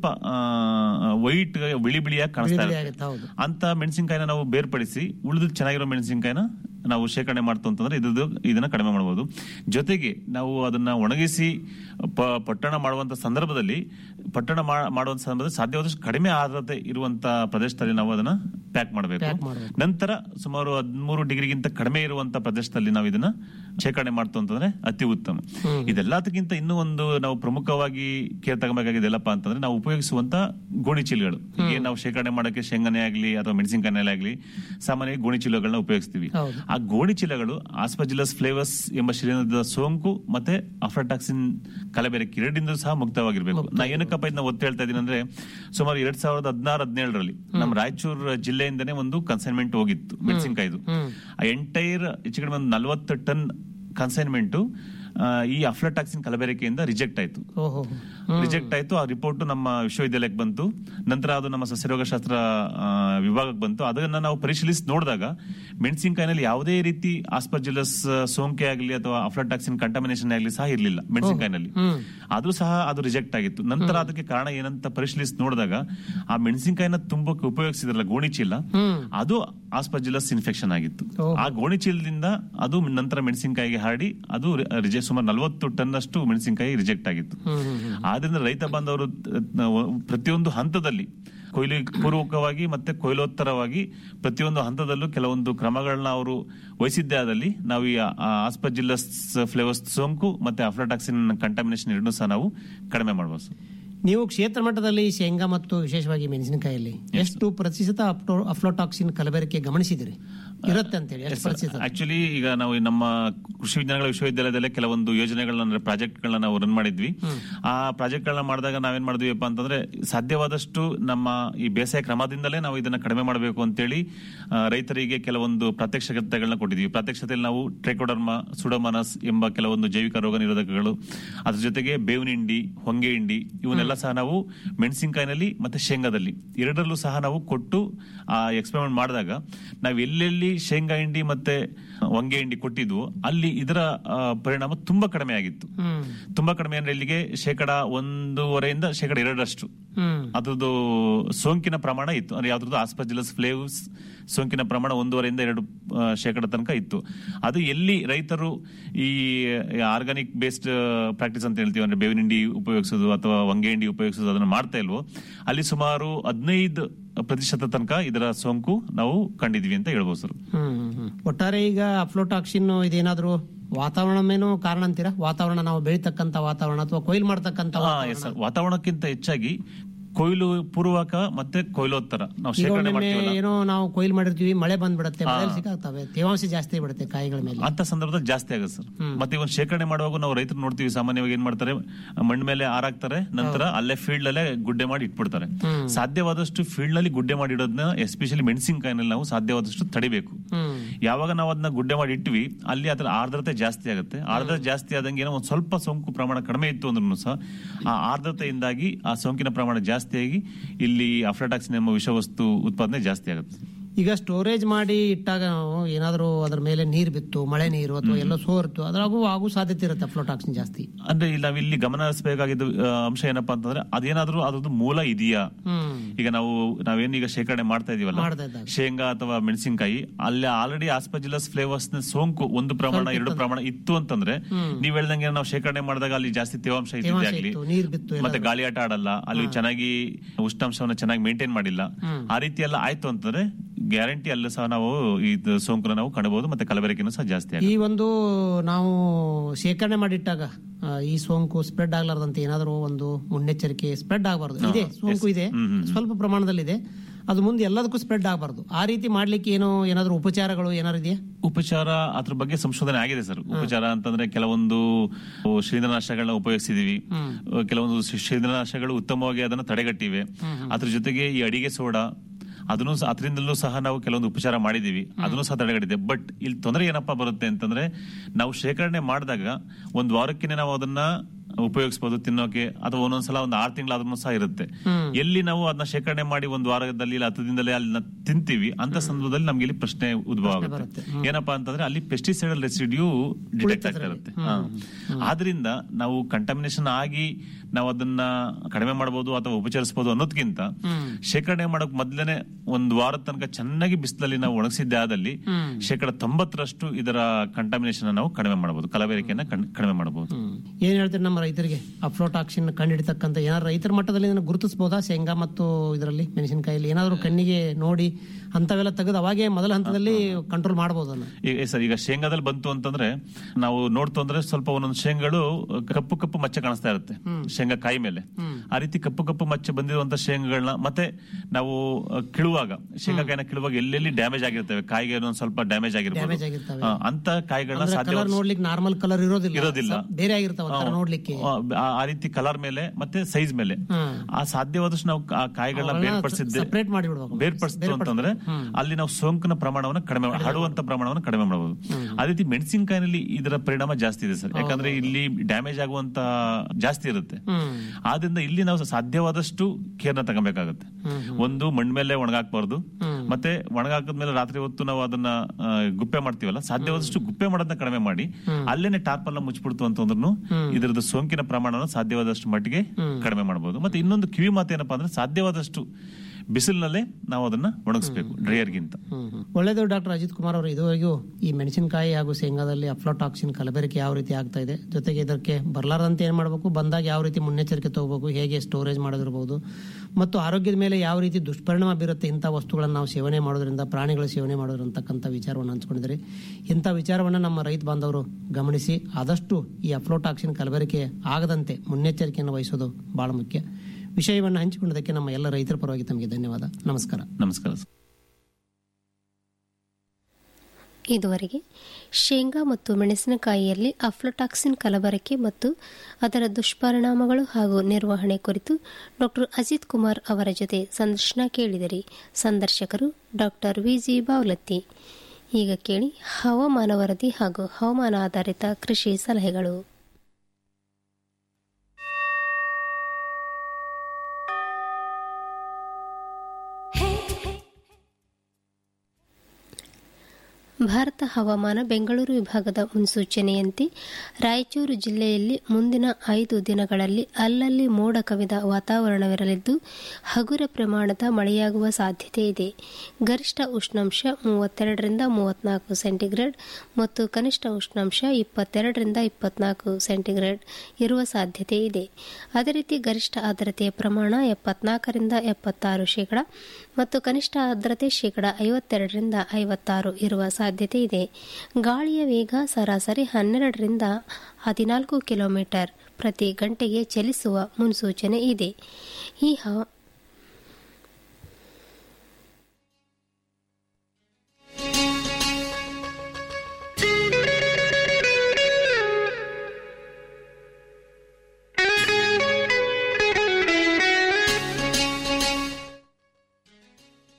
Speaker 8: ವೈಟ್ ಬಿಳಿ ಬಿಳಿಯಾಗಿ ಕಾಣಿಸ್ತಾ
Speaker 7: ಬಿಳಿ
Speaker 8: ಇರುತ್ತೆ
Speaker 7: ಆಗುತ್ತೆ, ಹೌದು.
Speaker 8: ಅಂತ ಮೆಣಸಿನಕಾಯಿನ ನಾವು ಬೇರ್ಪಡಿಸಿ ಉಳಿದು ಚೆನ್ನಾಗಿರೋ ಮೆಣಸಿನಕಾಯಿನ ನಾವು ಶೇಖರಣೆ ಮಾಡ್ತು ಅಂತಂದ್ರೆ ಇದ್ದು ಇದನ್ನ ಕಡಿಮೆ ಮಾಡಬಹುದು ಜೊತೆಗೆ ನಾವು ಅದನ್ನ ಒಣಗಿಸಿ ಪ- ಪಟ್ಟಣ ಮಾಡುವಂತ ಸಂದರ್ಭದಲ್ಲಿ ಪಟ್ಟಣ ಮಾ- ಮಾಡುವಂತ ಸಂದರ್ಭದಲ್ಲಿ ಸಾಧ್ಯವಾದಷ್ಟು ಕಡಿಮೆ ಆರ್ದ್ರತೆ ಇರುವಂತ ಪ್ರದೇಶದಲ್ಲಿ ನಾವು ಅದನ್ನ ಪ್ಯಾಕ್ ಮಾಡಬೇಕು
Speaker 7: Pack ಮಾಡ್ಬೇಕು.
Speaker 8: ನಂತರ ಸುಮಾರು ಹದಿಮೂರು ಡಿಗ್ರಿಗಿಂತ ಕಡಿಮೆ ಇರುವಂತ ಪ್ರದೇಶದಲ್ಲಿ ನಾವು ಇದನ್ನ ಶೇಖರಣೆ ಮಾಡ್ತು ಅಂತಂದ್ರೆ ಅತಿ ಉತ್ತಮ ಇದೆಲ್ಲದಕ್ಕಿಂತ ಇನ್ನೂ ಒಂದು ನಾವು ಪ್ರಮುಖವಾಗಿ ಕೇರ್ ತಗೋಬೇಕಾಗಿದೆ ಎಲ್ಲಪ್ಪ ಅಂತಂದ್ರೆ ನಾವು ಉಪಯೋಗಿಸುವಂತ ಗೋಣಿ ಚೀಲಗಳು ಈಗ ನಾವು ಶೇಖರಣೆ ಮಾಡಕ್ಕೆ ಶೇಂಗನೆ ಆಗ್ಲಿ ಅಥವಾ ಮೆಣಸಿನಕಾಯಿ ಆಗ್ಲಿ ಸಾಮಾನ್ಯವಾಗಿ ಗೋಣಿ ಚೀಲಗಳನ್ನ ಉಪಯೋಗಿಸ್ತೀವಿ
Speaker 7: ಹೌದು.
Speaker 8: ಆ ಗೋಣಿ ಚೀಲಗಳು ಆಸ್ಪಜಿಲಸ್ ಫ್ಲೇವರ್ಸ್ ಎಂಬ ಶಿಲೀಂಧ್ರದ ಸೋಂಕು ಮತ್ತೆ ಅಫ್ರಾಟಾಕ್ಸಿನ್ ಕಲಬೆರಕೆ ಎರಡಿಂದ ಸಹ ಮುಕ್ತವಾಗಿರ್ಬೇಕು ನಾ ಏನಕ್ಕಪ್ಪ ಇದನ್ನ ಒತ್ತು ಹೇಳ್ತಾ ಇದೀನಿ ಅಂದ್ರೆ ಸುಮಾರು ಎರಡ್ ಸಾವಿರದ ಹದಿನಾರು ಹದಿನೇಳರಲ್ಲಿ ನಮ್ಮ ರಾಯಚೂರು ಜಿಲ್ಲೆಯಿಂದನೇ ಒಂದು ಕನ್ಸೈನ್ಮೆಂಟ್ ಹೋಗಿತ್ತು ಮೆಣಸಿನಕಾಯ್ದು ಆ ಎಂಟೈರ್ ಹೆಚ್ಚು ಕಡಿಮೆ ಒಂದು ನಲವತ್ತು ಟನ್ ಕನ್ಸೈನ್ಮೆಂಟ್ ಈ ಅಫ್ಲಟಾಕ್ಸಿನ್ ಕಲಬೆರಕೆಯಿಂದ ರಿಜೆಕ್ಟ್ ಆಯ್ತು
Speaker 7: ಓಹೋ
Speaker 8: ರಿಜೆಕ್ಟ್ ಆಯ್ತು ಆ ರಿಪೋರ್ಟ್ ನಮ್ಮ ವಿಶ್ವವಿದ್ಯಾಲಯಕ್ಕೆ ಬಂತು ನಂತರ ಅದು ನಮ್ಮ ಸಸ್ಯರೋಗಶಾಸ್ತ್ರ ಆ, ವಿಭಾಗಕ್ಕೆ ಬಂತು ಅದನ್ನ ನಾವು ಪರಿಶೀಲಿಸಿ ನೋಡಿದಾಗ ಮೆಣಸಿನಕಾಯಿನಲ್ಲಿ ಯಾವುದೇ ರೀತಿ ಆಸ್ಪರ್ಜಿಲಸ್ ಸೋಂಕೆ ಆಗಲಿ ಅಥವಾ ಅಫ್ಲಟಾಕ್ಸಿನ್ ಕಂಟಮಿನೇಷನ್ ಆಗಲಿ ಸಹ ಇರಲಿಲ್ಲ ಮೆಣಸಿನಕಾಯಿನಲ್ಲಿ ಆದ್ರೂ ಸಹ ಅದು ರಿಜೆಕ್ಟ್ ಆಗಿತ್ತು ನಂತರ ಅದಕ್ಕೆ ಕಾರಣ ಏನಂತ ಪರಿಶೀಲಿಸಿ ನೋಡಿದಾಗ ಆ ಮೆಣಸಿನಕಾಯಿನ ತುಂಬಕ್ಕೆ ಉಪಯೋಗಿಸಿದ್ರಲ್ಲ ಗೋಣಿ ಚೀಲ ಅದು ಆಸ್ಪರ್ಜಿಲಸ್ ಇನ್ಫೆಕ್ಷನ್ ಆಗಿತ್ತು ಆ ಗೋಣಿ ಚೀಲದಿಂದ ಅದು ನಂತರ ಮೆಣಸಿನಕಾಯಿಗೆ ಹರಡಿ ಅದು ರಿಜೆಕ್ಟ್ ಸುಮಾರು ನಲವತ್ತು ಟನ್ ಅಷ್ಟು ಮೆಣಸಿನಕಾಯಿ ರಿಜೆಕ್ಟ್ ಆಗಿತ್ತು ಆದ್ರಿಂದ ರೈತ ಬಾಂಧವರು ತ- ಪ್ರತಿಯೊಂದು ಹಂತದಲ್ಲಿ ಕೊಯ್ಲು ಪೂರ್ವಕವಾಗಿ ಮತ್ತೆ ಕೊಯ್ಲೋತ್ತರವಾಗಿ ಪ್ರತಿಯೊಂದು ಹಂತದಲ್ಲೂ ಕೆಲವೊಂದು ಕ್ರಮಗಳನ್ನ ಅವರು ವಹಿಸಿದ್ದೇ ಆದಲ್ಲಿ ನಾವು ಈ ಆಸ್ಪಜಿಲ್ಲಸ್ ಫ್ಲೇವರ್ಸ್ ಸೋಂಕು ಮತ್ತೆ ಅಫ್ಲಟಾಕ್ಸಿನ್ ಕಂಟಾಮಿನೇಷನ್ ಎರಡನ್ನೂ ಸಹ ನಾವು ಕಡಿಮೆ ಮಾಡಬಹುದು
Speaker 7: ನೀವು ಕ್ಷೇತ್ರ ಮಟ್ಟದಲ್ಲಿ ಶೇಂಗಾ ಮತ್ತು ವಿಶೇಷವಾಗಿ ಮೆಣಸಿನಕಾಯಲ್ಲಿ ಎಷ್ಟು ಪ್ರತಿಶತ ಅಪ್ಟೋ- ಅಫ್ಲೋಟಾಕ್ಸಿನ್ ಕಲಬೆರಕೆ ಗಮನಿಸಿದಿರಿ ಇರುತ್ತೆ ಅಂತೇಳಿ ಎಷ್ಟು ಪ್ರತಿಶತ
Speaker 8: ಆಕ್ಚುಲಿ ಈಗ ನಾವು ಈ ನಮ್ಮ ಕೃಷಿ ವಿಜ್ಞಾನಗಳ ವಿಶ್ವವಿದ್ಯಾಲಯದಲ್ಲೇ ಕೆಲವೊಂದು ಯೋಜನೆಗಳನ್ನ ಪ್ರಾಜೆಕ್ಟ್ ಗಳನ್ನ ನಾವು ರನ್ ಮಾಡಿದ್ವಿ ಆ ಪ್ರಾಜೆಕ್ಟ್ ಗಳನ್ನ ಮಾಡಿದಾಗ ನಾವೇನ್ ಮಾಡಿದ್ವಿಪ್ಪ ಅಂತಂದ್ರೆ ಸಾಧ್ಯವಾದಷ್ಟು ನಮ್ಮ ಈ ಬೇಸಾಯ ಕ್ರಮದಿಂದಲೇ ನಾವು ಇದನ್ನ ಕಡಿಮೆ ಮಾಡಬೇಕು ಅಂತೇಳಿ ಆ, ರೈತರಿಗೆ ಕೆಲವೊಂದು ಪ್ರಾತ್ಯಕ್ಷಿಕತೆಗಳನ್ನ ಕೊಟ್ಟಿದ್ವಿ ಪ್ರಾತ್ಯಕ್ಷತೆಯಲ್ಲಿ ನಾವು ಟ್ರೆಕೋಡರ್ಮ ಸುಡೋಮನಸ್ ಎಂಬ ಕೆಲವೊಂದು ಜೈವಿಕ ರೋಗ ನಿರೋಧಕಗಳು ಅದ್ರ ಜೊತೆಗೆ ಬೇವಿನ ಹಿಂಡಿ ಹೊಂಗೆ ಹಿಂಡಿ ಇವನ್ನೆಲ್ಲ ಸಹ ನಾವು ಮೆಣಸಿನಕಾಯಿನಲ್ಲಿ ಮತ್ತೆ ಶೇಂಗಾದಲ್ಲಿ ಎರಡರಲ್ಲೂ ಸಹ ನಾವು ಕೊಟ್ಟು ಆ ಎಕ್ಸ್ಪೆರಿಮೆಂಟ್ ಮಾಡಿದಾಗ ನಾವು ಎಲ್ಲೆಲ್ಲಿ ಶೇಂಗಾ ಹಿಂಡಿ ಮತ್ತೆ ಹೊಂಗೆ ಹಿಂಡಿ ಕೊಟ್ಟಿದ್ವು ಅಲ್ಲಿ ಇದರ ಆ, ಪರಿಣಾಮ ತುಂಬಾ ಕಡಿಮೆ ಆಗಿತ್ತು ತುಂಬಾ ಕಡಿಮೆ ಅಂದ್ರೆ ಇಲ್ಲಿಗೆ ಶೇಕಡ ಒಂದೂವರೆಯಿಂದ ಶೇಕಡ ಎರಡರಷ್ಟು ಅದ್ರದ್ದು ಸೋಂಕಿನ ಪ್ರಮಾಣ ಇತ್ತು ಅಂದ್ರೆ ಯಾವ್ದ್ರದ್ದು ಆಸ್ಪಜಿಲಸ್ ಫ್ಲೇವ್ಸ್ ಸೋಂಕಿನ ಪ್ರಮಾಣ ಒಂದೂವರೆಯಿಂದ ಎರಡು ಆ, ಶೇಕಡ ತನಕ ಇತ್ತು ಅದು ಎಲ್ಲಿ ರೈತರು ಈ ಆರ್ಗಾನಿಕ್ ಬೇಸ್ಡ್ ಪ್ರಾಕ್ಟೀಸ್ ಅಂತ ಹೇಳ್ತೀವಿ ಅಂದ್ರೆ ಬೇವಿನ ಹಿಂಡಿ ಉಪಯೋಗಿಸೋದು ಅಥವಾ ಹೊಂಗೆ ಹಿಂಡಿ ಉಪಯೋಗಿಸೋದು ಅದನ್ನ ಮಾಡ್ತಾ ಇಲ್ವೋ ಅಲ್ಲಿ ಸುಮಾರು ಹದಿನೈದು ಪ್ರತಿಶತ ತನಕ ಇದರ ಸೋಂಕು ನಾವು ಕಂಡಿದ್ವಿ ಅಂತ ಹೇಳ್ಬೋದು ಸರ್
Speaker 7: ಹ್ಮ್, ಹ್ಮ್, ಹ್ಮ್. ಒಟ್ಟಾರೆ ಈಗ ಅಫ್ಲೋಟಾಕ್ಸಿನ್ ಇದೇನಾದ್ರೂ ವಾತಾವರಣ ಮೇನೂ ಕಾರಣ ಅಂತೀರಾ ವಾತಾವರಣ ನಾವು ಬೆಳಿತಕ್ಕಂತ ವಾತಾವರಣ ಅಥವಾ ಕೊಯ್ಲು ಮಾಡ್ತಕ್ಕಂತ
Speaker 8: ಹಾ,
Speaker 7: ವಾತಾವರಣ?
Speaker 8: yes sir. ವಾತಾವರಣಕ್ಕಿಂತ ಹೆಚ್ಚಾಗಿ ಕೊಯ್ಲು ಪೂರ್ವಕ ಮತ್ತೆ ಕೊಯ್ಲೋತ್ತರ ನಾವು
Speaker 7: ಈಗ
Speaker 8: ಶೇಖರಣೆ
Speaker 7: ಒಮ್ಮೊಮ್ಮೆ
Speaker 8: ಮಾಡ್ತೀವಲ್ಲ
Speaker 7: ಏನೋ ನಾವು ಕೊಯ್ಲು ಮಾಡಿರ್ತೀವಿ ಮಳೆ ಬಂದ್ಬಿಡುತ್ತೆ ಮಳೆ ಸಿಕ್ಕಾಗ್ತವೆ ತೇವಾಂಶ ಜಾಸ್ತಿ ಬಿಡುತ್ತೆ ಕಾಯಿಗಳ ಮೇಲೆ
Speaker 8: ಅಂತ ಸಂದರ್ಭದಲ್ಲಿ ಜಾಸ್ತಿ ಆಗುತ್ತೆ ಸರ್ ಮತ್ತೆ ಇವನ್ ಶೇಖರಣೆ ಮಾಡುವಾಗ ನಾವು ರೈತರು ನೋಡ್ತೀವಿ ಸಾಮಾನ್ಯವಾಗಿ ಏನ್ ಮಾಡ್ತಾರೆ ಮಣ್ಣು ಮೇಲೆ ಹಾರಾಕ್ತಾರೆ ನಂತರ ಅಲ್ಲೇ ಫೀಲ್ಡ್ ಅಲ್ಲೇ ಗುಡ್ಡೆ ಮಾಡಿ ಇಟ್ಬಿಡ್ತಾರೆ ಸಾಧ್ಯವಾದಷ್ಟು ಫೀಲ್ಡ್ ನಲ್ಲಿ ಗುಡ್ಡೆ ಮಾಡಿ ಇಡೋದನ್ನ ಎಸ್ಪೆಷಲಿ ಮೆಣಸಿನಕಾಯಿನಲ್ಲಿ ನಾವು ಸಾಧ್ಯವಾದಷ್ಟು ತಡಿಬೇಕು ಯಾವಾಗ ನಾವು ಅದನ್ನ ಗುಡ್ಡೆ ಮಾಡಿ ಇಟ್ವಿ ಅಲ್ಲಿ ಅದರ ಆರ್ದ್ರತೆ ಜಾಸ್ತಿ ಆಗುತ್ತೆ ಆರ್ದ್ರತೆ ಜಾಸ್ತಿ ಆದಂಗೆ ಏನೋ ಒಂದ್ ಸ್ವಲ್ಪ ಸೋಂಕು ಪ್ರಮಾಣ ಕಡಿಮೆ ಇತ್ತು ಅಂದ್ರೂ ಸಹ ಆ ಆರ್ದ್ರತೆಯಿಂದಾಗಿ ಆ ಸೋಂಕಿನ ಪ್ರಮಾಣ ಜಾಸ್ತಿಯಾಗಿ ಇಲ್ಲಿ ಅಫ್ಲಟಾಕ್ಸಿನ್ ಎಂಬ ವಿಷವಸ್ತು ಉತ್ಪಾದನೆ ಜಾಸ್ತಿ ಆಗುತ್ತೆ
Speaker 7: ಈಗ ಸ್ಟೋರೇಜ್ ಮಾಡಿ ಇಟ್ಟಾಗ ನಾವು ಏನಾದರೂ ಅದ್ರ ಮೇಲೆ ನೀರು ಬಿತ್ತು ಮಳೆ ನೀರು ಅಥವಾ ಎಲ್ಲೋ ಸೋರ್ತು ಅದ್ರಾಗೂ ಆಗೋ ಸಾಧ್ಯತೆ ಇರುತ್ತೆ ಅಫ್ಲೋಟಾಕ್ಸಿನ್ ಜಾಸ್ತಿ
Speaker 8: ಅಂದ್ರೆ ಇಲ್ಲಿ ನಾವಿಲ್ಲಿ ಗಮನ ಹರಿಸಬೇಕಾಗಿದ್ದ ಆ, ಅಂಶ ಏನಪ್ಪಾ ಅಂತಂದ್ರೆ ಅದೇನಾದ್ರೂ ಅದ್ರದ್ದು ಮೂಲ ಇದೆಯಾ
Speaker 7: ಹ್ಮ್
Speaker 8: ಈಗ ನಾವು ನಾವೇನೀಗ ಶೇಖರಣೆ ಮಾಡ್ತಾ ಇದೀವಲ್ಲ
Speaker 7: ಮಾಡ್ತಾ ಇದ್ದಾಗ.
Speaker 8: ಶೇಂಗಾ ಅಥವಾ ಮೆಣಸಿನಕಾಯಿ ಅಲ್ಲಿ ಆಲ್ರೆಡಿ ಆಸ್ಪಜಿಲಸ್ ಫ್ಲೇವರ್ಸ್ ನ ಸೋಂಕು ಒಂದು ಪ್ರಮಾಣ ಎರಡು ಪ್ರಮಾಣ ಇತ್ತು ಅಂತಂದ್ರೆ ನೀವ್ ಹೇಳ್ದಂಗೆ ನಾವು ಶೇಖರಣೆ ಮಾಡಿದಾಗ ಅಲ್ಲಿ ಜಾಸ್ತಿ ತೇವಾಂಶ
Speaker 7: ತೇವಾಂಶ
Speaker 8: ಇದ್ದಿದ್ದಾಗ್ಲಿ
Speaker 7: ಇತ್ತು ನೀರು ಬಿತ್ತು
Speaker 8: ಮತ್ತೆ ಗಾಳಿ ಆಟ ಆಡಲ್ಲ ಅಲ್ಲಿ ಚೆನ್ನಾಗಿ ಉಷ್ಣಾಂಶವನ್ನ ಚೆನ್ನಾಗಿ ಮೇಂಟೈನ್ ಮಾಡಿಲ್ಲ ಆ ರೀತಿ ಎಲ್ಲ ಆಯ್ತು ಅಂತಂದ್ರೆ ಗ್ಯಾರಂಟಿ ಅಲ್ಲೂ ಸಹ ನಾವು ಇದು ಸೋಂಕನ್ನ ನಾವು ಕಾಣಬಹುದು ಮತ್ತೆ ಕಲಬೆರಕೆನೂ ಸಹ ಜಾಸ್ತಿ ಆಗುತ್ತೆ
Speaker 7: ಈ ಒಂದು ನಾವು ಶೇಖರಣೆ ಮಾಡಿಟ್ಟಾಗ ಆ, ಈ ಸೋಂಕು ಸ್ಪ್ರೆಡ್ ಆಗ್ಲಾರ್ದಂತೆ ಏನಾದರೂ ಒಂದು ಮುನ್ನೆಚ್ಚರಿಕೆ ಸ್ಪ್ರೆಡ್ ಆಗಬಾರ್ದು ಇದೆ ಸೋಂಕು ಇದೆ ಸ್ವಲ್ಪ ಪ್ರಮಾಣದಲ್ಲಿದೆ ಅದು ಮುಂದೆ ಎಲ್ಲದಕ್ಕೂ ಸ್ಪ್ರೆಡ್ ಆಗಬಾರ್ದು ಆ ರೀತಿ ಮಾಡ್ಲಿಕ್ಕೆ ಏನೋ ಏನಾದರೂ ಉಪಚಾರಗಳು ಏನಾದ್ರು ಇದೆಯಾ
Speaker 8: ಉಪಚಾರ ಅದ್ರ ಬಗ್ಗೆ ಸಂಶೋಧನೆ ಆಗಿದೆ ಸರ್ ಉಪಚಾರ ಅಂತಂದ್ರೆ ಕೆಲವೊಂದು ಶಿಲೀಂಧ್ರನಾಶಗಳನ್ನ ಉಪಯೋಗಿಸಿದೀವಿ ಕೆಲವೊಂದು ಶಿ- ಶಿಲೀಂಧ್ರನಾಶಗಳು ಉತ್ತಮವಾಗಿ ಅದನ್ನ ತಡೆಗಟ್ಟಿವೆ ಅದ್ರ ಜೊತೆಗೆ ಈ ಅಡಿಗೆ ಸೋಡಾ ಅದನ್ನು ಸಹ- ಅದರಿಂದಲೂ ಸಹ ನಾವು ಕೆಲವೊಂದು ಉಪಚಾರ ಮಾಡಿದೀವಿ ಅದನ್ನು ಸಹ ತಡೆಗಟ್ಟಿದೆ ಬಟ್ ಇಲ್ಲಿ ತೊಂದರೆ ಏನಪ್ಪಾ ಬರುತ್ತೆ ಅಂತಂದ್ರೆ ನಾವು ಶೇಖರಣೆ ಮಾಡಿದಾಗ ಒಂದ್ ವಾರಕ್ಕೆ ನಾವು ಅದನ್ನ ಉಪಯೋಗಿಸಬಹುದು ತಿನ್ನೋಕೆ ಅಥವಾ ಒಂದೊಂದ್ಸಲ ಒಂದು ಆರು ತಿಂಗಳಾದ್ರೂ ಸಹ ಇರುತ್ತೆ ಎಲ್ಲಿ ನಾವು ಅದನ್ನ ಶೇಖರಣೆ ಮಾಡಿ ಒಂದು ವಾರದಲ್ಲಿ ಇಲ್ಲ ಹತ್ತು ದಿನದಲ್ಲಿ ಅಲ್ಲಿ ತಿಂತೀವಿ ಅಂತ ಸಂದರ್ಭದಲ್ಲಿ ನಮ್ಗೆ ಇಲ್ಲಿ ಪ್ರಶ್ನೆ ಉದ್ಭವ ಆಗುತ್ತೆ ಏನಪ್ಪಾ ಅಂತಂದ್ರೆ ಅಲ್ಲಿ ಪೆಸ್ಟಿಸೈಡಲ್ ರೆಸಿಡ್ಯೂ ಡಿಟೆಕ್ಟ್ ಆಗ್ತಾ ಇರುತ್ತೆ ಹಾ. ಆದ್ರಿಂದ ನಾವು ಕಂಟಾಮಿನೇಷನ್ ಆಗಿ ನಾವು ಅದನ್ನ ಕಡಿಮೆ ಮಾಡಬಹುದು ಅಥವಾ ಉಪಚರಿಸಬಹುದು ಅನ್ನೋದ್ಕಿಂತ ಶೇಖರಣೆ ಮಾಡಕ್ ಮೊದ್ಲೇನೆ ಒಂದ್ ವಾರದ ತನಕ ಚೆನ್ನಾಗಿ ಬಿಸಿಲಲ್ಲಿ ನಾವು ಒಣಗಿಸಿದ್ದೆ ಆದಲ್ಲಿ ಶೇಕಡ ತೊಂಬತ್ತರಷ್ಟು ಇದರ ಕಂಟಾಮಿನೇಷನ್ ನಾವು ಕಡಿಮೆ ಮಾಡಬಹುದು ಕಲಬೆರಕೆಯನ್ನ ಕಣ್- ಕಡಿಮೆ ಮಾಡಬಹುದು
Speaker 7: ಏನ್ ಹೇಳ್ತೀರಿ ನಮ್ಮ ರೈತರಿಗೆ ಅಫ್ಲೋಟಾಕ್ಸಿನ್ ಕಂಡಿಡಿತಕ್ಕಂತ ಏನಾದ್ರು ರೈತರ ಮಟ್ಟದಲ್ಲಿ ಇದನ್ನ ಗುರುತಿಸಬಹುದಾ ಶೇಂಗಾ ಮತ್ತು ಇದರಲ್ಲಿ ಮೆಣಸಿನಕಾಯಲ್ಲಿ ಏನಾದ್ರು ಕಣ್ಣಿಗೆ ನೋಡಿ ಅಂತವೆಲ್ಲ ತೆಗೆದು ಅವಾಗೇ ಮೊದಲ ಹಂತದಲ್ಲಿ ಕಂಟ್ರೋಲ್ ಮಾಡಬಹುದು ಅದನ್ನ
Speaker 8: ಈಗ ಸರ್ ಈಗ ಶೇಂಗಾದಲ್ಲಿ ಬಂತು ಅಂತಂದ್ರೆ ನಾವು ನೋಡ್ತು ಅಂದ್ರೆ ಸ್ವಲ್ಪ ಒಂದೊಂದು ಶೇಂಗಳು ಕಪ್ಪು ಕಪ್ಪು ಮಚ್ಚೆ ಕಾಣಿಸ್ತಾ ಇರುತ್ತೆ ಶೇಂಗಾ ಕಾಯಿ ಮೇಲೆ ಆ ರೀತಿ ಕಪ್ಪು ಕಪ್ಪು ಮಚ್ಚೆ ಬಂದಿರುವಂತ ಶೇಂಗಾಗಳನ್ನ ಮತ್ತೆ ನಾವು ಅಹ್, ಕಿಳುವಾಗ ಶೇಂಗಾಕಾಯಿನ ಕಿಳುವಾಗ ಎಲ್ಲೆಲ್ಲಿ ಡ್ಯಾಮೇಜ್ ಆಗಿರ್ತವೆ ಕಾಯಿಗೆ ಒಂದ್ ಸ್ವಲ್ಪ ಡ್ಯಾಮೇಜ್ ಆಗಿರ್ಬೋದು
Speaker 7: ಡ್ಯಾಮೇಜ್ ಆಗಿರ್ತವೆ
Speaker 8: ಆ, ಅಂತ ಕಾಯಿಗಳನ್ನ ಸಾಧ್ಯ
Speaker 7: ಕಲರ್ ನೋಡ್ಲಿಕ್ಕೆ ನಾರ್ಮಲ್ ಕಲರ್ ಇರೋದಿಲ್ಲ
Speaker 8: ಇರೋದಿಲ್ಲ.
Speaker 7: ಸ್ವಲ್ಪ ಬೇರೆ ಆಗಿರ್ತಾವ ಒಂಥರ ನೋಡ್ಲಿಕ್ಕೆ
Speaker 8: ಆ, ಆ- ಆ ರೀತಿ ಕಲರ್ ಮೇಲೆ ಮತ್ತೆ ಸೈಜ್ ಮೇಲೆ ಆ ಸಾಧ್ಯವಾದಷ್ಟು ನಾವು ಆ ಕಾಯಿಗಳನ್ನ ಬೇರ್ಪಡಿಸಿದ್ದೆ
Speaker 7: ಸೆಪರೇಟ್ ಮಾಡಿಬಿಡ್ಬೇಕು
Speaker 8: ಬೇರ್ಪಡಿಸ್ತು ಅಂತಂದ್ರೆ ಅಲ್ಲಿ ನಾವು ಸೋಂಕಿನ ಪ್ರಮಾಣವನ್ನು ಕಡಿಮೆ ಮಾಡ- ಹರಡುವಂತ ಪ್ರಮಾಣವನ್ನು ಕಡಿಮೆ ಮಾಡಬಹುದು ಅದೇ ರೀತಿ ಮೆಣಸಿನಕಾಯಿನಲ್ಲಿ ಇದರ ಪರಿಣಾಮ ಜಾಸ್ತಿ ಇದೆ ಸರ್ ಯಾಕಂದ್ರೆ ಇಲ್ಲಿ ಡ್ಯಾಮೇಜ್ ಆಗುವಂತ ಜಾಸ್ತಿ ಇರುತ್ತೆ ಆದ್ರಿಂದ ಇಲ್ಲಿ ನಾವು ಸಾಧ್ಯವಾದಷ್ಟು ಕೇರ್ನ ತಗೋಬೇಕಾಗುತ್ತೆ ಒಂದು ಮಣ್ಣ್ ಮೇಲೆ ಒಣಗಾಕ್ಬಾರ್ದು ಮತ್ತೆ ಒಣಗಾಕದ್ಮೇಲೆ ರಾತ್ರಿ ಹೊತ್ತು ನಾವು ಅದನ್ನ ಆ, ಗುಪ್ಪೆ ಮಾಡ್ತೀವಲ್ಲ ಸಾಧ್ಯವಾದಷ್ಟು ಗುಪ್ಪೆ ಮಾಡೋದನ್ನ ಕಡಿಮೆ ಮಾಡಿ ಅಲ್ಲೇನೆ ಟಾರ್ಪಲ್ ಮುಚ್ಚಿಬಿಡ್ತು ಅಂತಂದ್ರೂ ಇದರದ್ದು ಸೋಂಕಿನ ಪ್ರಮಾಣವನ್ನು ಸಾಧ್ಯವಾದಷ್ಟು ಮಟ್ಟಿಗೆ ಕಡಿಮೆ ಮಾಡಬಹುದು ಮತ್ತೆ ಇನ್ನೊಂದು ಕಿವಿ ಮಾತು ಏನಪ್ಪಾ ಅಂದ್ರೆ ಸಾಧ್ಯವಾದಷ್ಟು ಬಿಸಿಲಿನಲ್ಲೇ ನಾವು ಅದನ್ನ ಒಣಗಿಸ್ಬೇಕು ಡ್ರೈಯರ್ಗಿಂತ
Speaker 7: ಒಳ್ಳೆಯದು ಡಾಕ್ಟರ್ ಅಜಿತ್ ಕುಮಾರ್ ಅವರು ಇದುವರೆಗೂ ಈ ಮೆಣಸಿನಕಾಯಿ ಹಾಗೂ ಶೇಂಗಾದಲ್ಲಿ ಅಫ್ಲೋಟಾಕ್ಸಿನ್ ಕಲಬೆರಕೆ ಯಾವ ರೀತಿ ಆಗ್ತಾ ಇದೆ ಜೊತೆಗೆ ಇದಕ್ಕೆ ಬರಲಾರದಂತೆ ಏನು ಮಾಡಬೇಕು ಬಂದಾಗ ಯಾವ ರೀತಿ ಮುನ್ನೆಚ್ಚರಿಕೆ ತಗೋಬೇಕು ಹೇಗೆ ಸ್ಟೋರೇಜ್ ಮಾಡೋದಿರ್ಬೋದು ಮತ್ತು ಆರೋಗ್ಯದ ಮೇಲೆ ಯಾವ ರೀತಿ ದುಷ್ಪರಿಣಾಮ ಬೀರುತ್ತೆ ಇಂಥ ವಸ್ತುಗಳನ್ನು ನಾವು ಸೇವನೆ ಮಾಡೋದ್ರಿಂದ ಪ್ರಾಣಿಗಳ ಸೇವನೆ ಮಾಡೋದ್ರ ಅಂತಕ್ಕಂಥ ವಿಚಾರವನ್ನು ಹಂಚ್ಕೊಂಡಿದ್ದಾರೆ ಇಂಥ ವಿಚಾರವನ್ನು ನಮ್ಮ ರೈತ ಬಾಂಧವರು ಗಮನಿಸಿ ಆದಷ್ಟು ಈ ಅಫ್ಲೋಟಾಕ್ಸಿನ್ ಕಲಬೆರಕೆ ಆಗದಂತೆ ಮುನ್ನೆಚ್ಚರಿಕೆಯನ್ನು ವಹಿಸೋದು ಬಹಳ ಮುಖ್ಯ ವಿಷಯವನ್ನು ಹಂಚಿಕೊಂಡದಕ್ಕೆ ನಮ್ಮ ಎಲ್ಲ ರೈತರ ಪರವಾಗಿ ತಮಗೆ ಧನ್ಯವಾದ ನಮಸ್ಕಾರ
Speaker 8: ನಮಸ್ಕಾರ ಸರ್.
Speaker 4: ಇದುವರೆಗೆ ಶೇಂಗಾ ಮತ್ತು ಮೆಣಸಿನಕಾಯಿಯಲ್ಲಿ ಅಫ್ಲಟಾಕ್ಸಿನ್ ಕಲಬರಕೆ ಮತ್ತು ಅದರ ದುಷ್ಪರಿಣಾಮಗಳು ಹಾಗೂ ನಿರ್ವಹಣೆ ಕುರಿತು ಡಾಕ್ಟರ್ ಅಜಿತ್ ಕುಮಾರ್ ಅವರ ಜೊತೆ ಸಂದರ್ಶನ ಕೇಳಿದಿರಿ ಸಂದರ್ಶಕರು ಡಾಕ್ಟರ್ ವಿಜಿ ಬಾವಲತ್ತಿ ಈಗ ಕೇಳಿ ಹವಾಮಾನ ವರದಿ ಹಾಗೂ ಹವಾಮಾನ ಆಧಾರಿತ ಕೃಷಿ ಸಲಹೆಗಳು ಭಾರತ ಹವಾಮಾನ ಬೆಂಗಳೂರು ವಿಭಾಗದ ಮುನ್ಸೂಚನೆಯಂತೆ ರಾಯಚೂರು ಜಿಲ್ಲೆಯಲ್ಲಿ ಮುಂದಿನ ಐದು ದಿನಗಳಲ್ಲಿ ಅಲ್ಲಲ್ಲಿ ಮೋಡ ಕವಿದ ವಾತಾವರಣವಿರಲಿದ್ದು ಹಗುರ ಪ್ರಮಾಣದ ಮಳೆಯಾಗುವ ಸಾಧ್ಯತೆ ಇದೆ ಗರಿಷ್ಠ ಉಷ್ಣಾಂಶ ಮೂವತ್ತೆರಡರಿಂದ ಮೂವತ್ನಾಲ್ಕು ಸೆಂಟಿಗ್ರೇಡ್ ಮತ್ತು ಕನಿಷ್ಠ ಉಷ್ಣಾಂಶ ಇಪ್ಪತ್ತೆರಡರಿಂದ ಇಪ್ಪತ್ನಾಲ್ಕು ಸೆಂಟಿಗ್ರೇಡ್ ಇರುವ ಸಾಧ್ಯತೆ ಇದೆ ಅದೇ ರೀತಿ ಗರಿಷ್ಠ ಆರ್ದ್ರತೆಯ ಪ್ರಮಾಣ ಎಪ್ಪತ್ನಾಲ್ಕರಿಂದ ಎಪ್ಪತ್ತಾರು ಶೇಕಡ ಮತ್ತು ಕನಿಷ್ಠ ಆರ್ದ್ರತೆ ಶೇಕಡ ಐವತ್ತೆರಡರಿಂದ ಐವತ್ತಾರು ಇರುವ ಸಾಧ್ಯತೆ ಇದೆ ಗಾಳಿಯ ವೇಗ ಸರಾಸರಿ ಹನ್ನೆರಡರಿಂದ ಹದಿನಾಲ್ಕು ಕಿಲೋಮೀಟರ್ ಪ್ರತಿ ಗಂಟೆಗೆ ಚಲಿಸುವ ಮುನ್ಸೂಚನೆ ಇದೆ ಈ ಹವ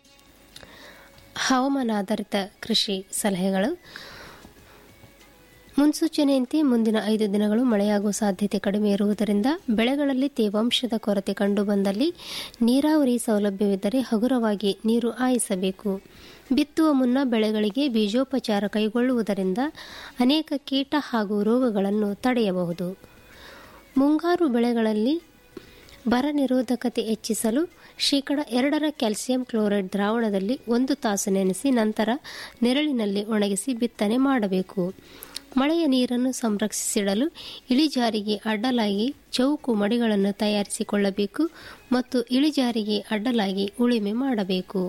Speaker 4: ಹವಾಮಾನ ಆಧಾರಿತ ಕೃಷಿ ಸಲಹೆಗಳು ಮುನ್ಸೂಚನೆಯಂತೆ ಮುಂದಿನ ಐದು ದಿನಗಳು ಮಳೆಯಾಗುವ ಸಾಧ್ಯತೆ ಕಡಿಮೆ ಇರುವುದರಿಂದ ಬೆಳೆಗಳಲ್ಲಿ ತೇವಾಂಶದ ಕೊರತೆ ಕಂಡುಬಂದಲ್ಲಿ ನೀರಾವರಿ ಸೌಲಭ್ಯವಿದ್ದರೆ ಹಗುರವಾಗಿ ನೀರು ಹಾಯಿಸಬೇಕು ಬಿತ್ತುವ ಮುನ್ನ ಬೆಳೆಗಳಿಗೆ ಬೀಜೋಪಚಾರ ಕೈಗೊಳ್ಳುವುದರಿಂದ ಅನೇಕ ಕೀಟ ಹಾಗೂ ರೋಗಗಳನ್ನು ತಡೆಯಬಹುದು ಮುಂಗಾರು ಬೆಳೆಗಳಲ್ಲಿ ಬರ ನಿರೋಧಕತೆ ಹೆಚ್ಚಿಸಲು ಶೇಕಡ ಎರಡರ ಕ್ಯಾಲ್ಸಿಯಂ ಕ್ಲೋರೈಡ್ ದ್ರಾವಣದಲ್ಲಿ ಒಂದು ತಾಸು ನೆನೆಸಿ ನಂತರ ನೆರಳಿನಲ್ಲಿ ಒಣಗಿಸಿ ಬಿತ್ತನೆ ಮಾಡಬೇಕು ಮಳೆಯ ನೀರನ್ನು ಸಂರಕ್ಷಿಸಿಡಲು ಇಳಿಜಾರಿಗೆ ಅಡ್ಡಲಾಗಿ ಚೌಕು ಮಡಿಗಳನ್ನು ತಯಾರಿಸಿಕೊಳ್ಳಬೇಕು ಮತ್ತು ಇಳಿಜಾರಿಗೆ ಅಡ್ಡಲಾಗಿ ಉಳಿಮೆ ಮಾಡಬೇಕು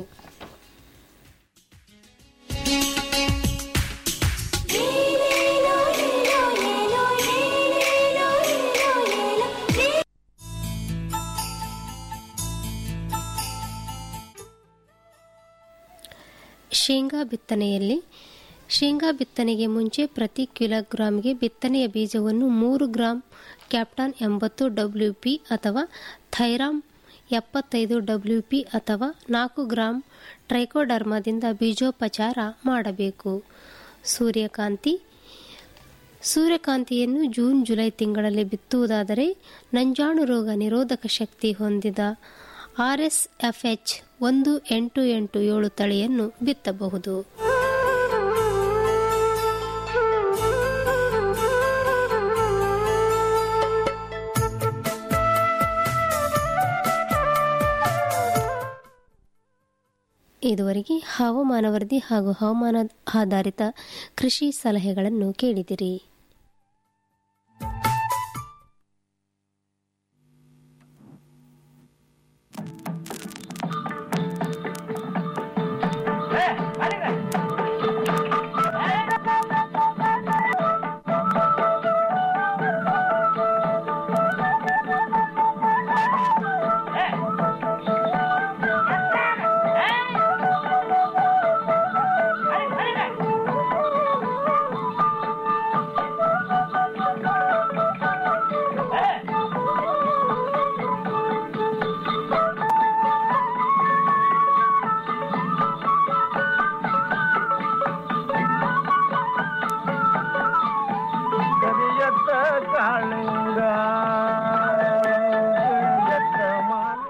Speaker 4: ಶೇಂಗಾ ಬಿತ್ತನೆಯಲ್ಲಿ ಶೇಂಗಾ ಬಿತ್ತನೆಗೆ ಮುಂಚೆ ಪ್ರತಿ ಕಿಲೋಗ್ರಾಂಗೆ ಬಿತ್ತನೆಯ ಬೀಜವನ್ನು ಮೂರು ಗ್ರಾಂ ಕ್ಯಾಪ್ಟಾನ್ ಎಂಬತ್ತು ಡಬ್ಲ್ಯೂ ಪಿ ಅಥವಾ ಥೈರಾಮ್ ಎಪ್ಪತ್ತೈದು ಡಬ್ಲ್ಯೂ ಪಿ ಅಥವಾ ನಾಲ್ಕು ಗ್ರಾಂ ಟ್ರೈಕೋಡರ್ಮಾದಿಂದ ಬೀಜೋಪಚಾರ ಮಾಡಬೇಕು ಸೂರ್ಯಕಾಂತಿ ಸೂರ್ಯಕಾಂತಿಯನ್ನು ಜೂನ್ ಜುಲೈ ತಿಂಗಳಲ್ಲಿ ಬಿತ್ತುವುದಾದರೆ ನಂಜಾಣು ರೋಗ ನಿರೋಧಕ ಶಕ್ತಿ ಹೊಂದಿದ ಆರ್ಎಸ್ಎಫ್ಎಚ್ ಒಂದು ಎಂಟು ಎಂಟು ಏಳು ತಳಿಯನ್ನು ಬಿತ್ತಬಹುದು ಇದುವರೆಗೆ ಹವಾಮಾನ ವರದಿ ಹಾಗೂ ಹವಾಮಾನ ಆಧಾರಿತ ಕೃಷಿ ಸಲಹೆಗಳನ್ನು ಕೇಳಿದಿರಿ
Speaker 6: ಕರಿಯತ್ತ ಕಾಳಿಂಗ ಕರಿಯತ್ತ ಮಾಲಿಂಗ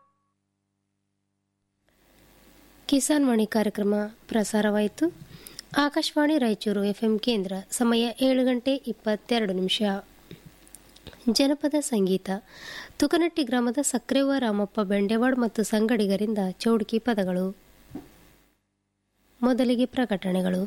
Speaker 4: ಕಿಸಾನ್ ವಾಣಿ ಕಾರ್ಯಕ್ರಮ ಪ್ರಸಾರವಾಯಿತು ಆಕಾಶವಾಣಿ ರಾಯಚೂರು ಎಫ್ಎಂ ಕೇಂದ್ರ ಸಮಯ ಏಳು ಗಂಟೆ ಇಪ್ಪತ್ತೆರಡು ನಿಮಿಷ ಜನಪದ ಸಂಗೀತ ತುಕನಟ್ಟಿ ಗ್ರಾಮದ ಸಕ್ರೆವ್ವ ರಾಮಪ್ಪ ಬೆಂಡೆವಾಡ್ ಮತ್ತು ಸಂಗಡಿಗರಿಂದ ಚೌಡ್ಕಿ ಪದಗಳು ಮೊದಲಿಗೆ ಪ್ರಕಟಣೆಗಳು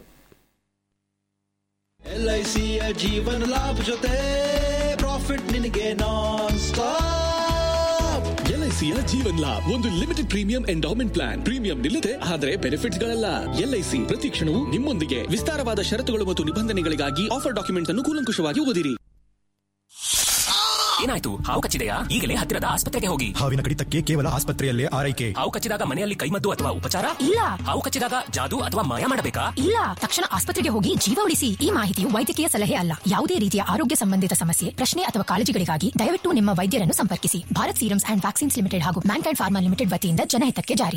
Speaker 9: ಎಲ್ಐಸಿಯ ಜೀವನ ಲಾಭ ಜೊತೆ ಪ್ರಾಫಿಟ್ ನಿನಗೆ ನಾನ್ ಸ್ಟಾಪ್
Speaker 10: ಎಲ್ಐಸಿಯ ಜೀವನ್ ಲಾಭ್ ಒಂದು limited premium endowment plan premium ನಿಲ್ಲದೆ ಆದರೆ ಬೆನಿಫಿಟ್ಸ್ ಗಳಲ್ಲ ಎಲ್ಐಸಿ ಪ್ರತಿ ಕ್ಷಣವೂ ನಿಮ್ಮೊಂದಿಗೆ ವಿಸ್ತಾರವಾದ ಷರತ್ತುಗಳು ಮತ್ತು ನಿಬಂಧನೆಗಳಿಗಾಗಿ ಆಫರ್ ಡಾಕ್ಯುಮೆಂಟ್ ಅನ್ನು ಕೂಲಂಕುಷವಾಗಿ ಓದಿರಿ
Speaker 11: ಏನಾಯ್ತು ಹಾವು ಕಚ್ಚಿದೆಯಾ ಈಗಲೇ ಹತ್ತಿರದ ಆಸ್ಪತ್ರೆಗೆ ಹೋಗಿ
Speaker 12: ಹಾವಿನ ಕಡಿತಕ್ಕೆ ಕೇವಲ ಆಸ್ಪತ್ರೆಯಲ್ಲೇ ಆರೈಕೆ
Speaker 11: ಹಾವು ಕಚ್ಚಿದಾಗ ಮನೆಯಲ್ಲಿ ಕೈಮದ್ದು ಅಥವಾ ಉಪಚಾರ
Speaker 13: ಇಲ್ಲ
Speaker 11: ಹಾವು ಕಚ್ಚಿದಾಗ ಜಾದು ಅಥವಾ ಮಾಯ ಮಾಡಬೇಕಾ
Speaker 13: ಇಲ್ಲ ತಕ್ಷಣ ಆಸ್ಪತ್ರೆಗೆ ಹೋಗಿ ಜೀವ ಉಳಿಸಿ ಈ ಮಾಹಿತಿಯು ವೈದ್ಯಕೀಯ ಸಲಹೆ ಅಲ್ಲ ಯಾವುದೇ ರೀತಿಯ ಆರೋಗ್ಯ ಸಂಬಂಧಿತ ಸಮಸ್ಯೆ ಪ್ರಶ್ನೆ ಅಥವಾ ಕಾಳಜಿಗಳಿಗಾಗಿ ದಯವಿಟ್ಟು ನಿಮ್ಮ ವೈದ್ಯರನ್ನು ಸಂಪರ್ಕಿಸಿ Bharat serums and vaccines limited ಹಾಗೂ ಮ್ಯಾನ್ಕೈಂಡ್ ಫಾರ್ಮಾ ಲಿಮಿಟೆಡ್ ವತಿಯಿಂದ ಜನಹಿತಕ್ಕೆ ಜಾರಿ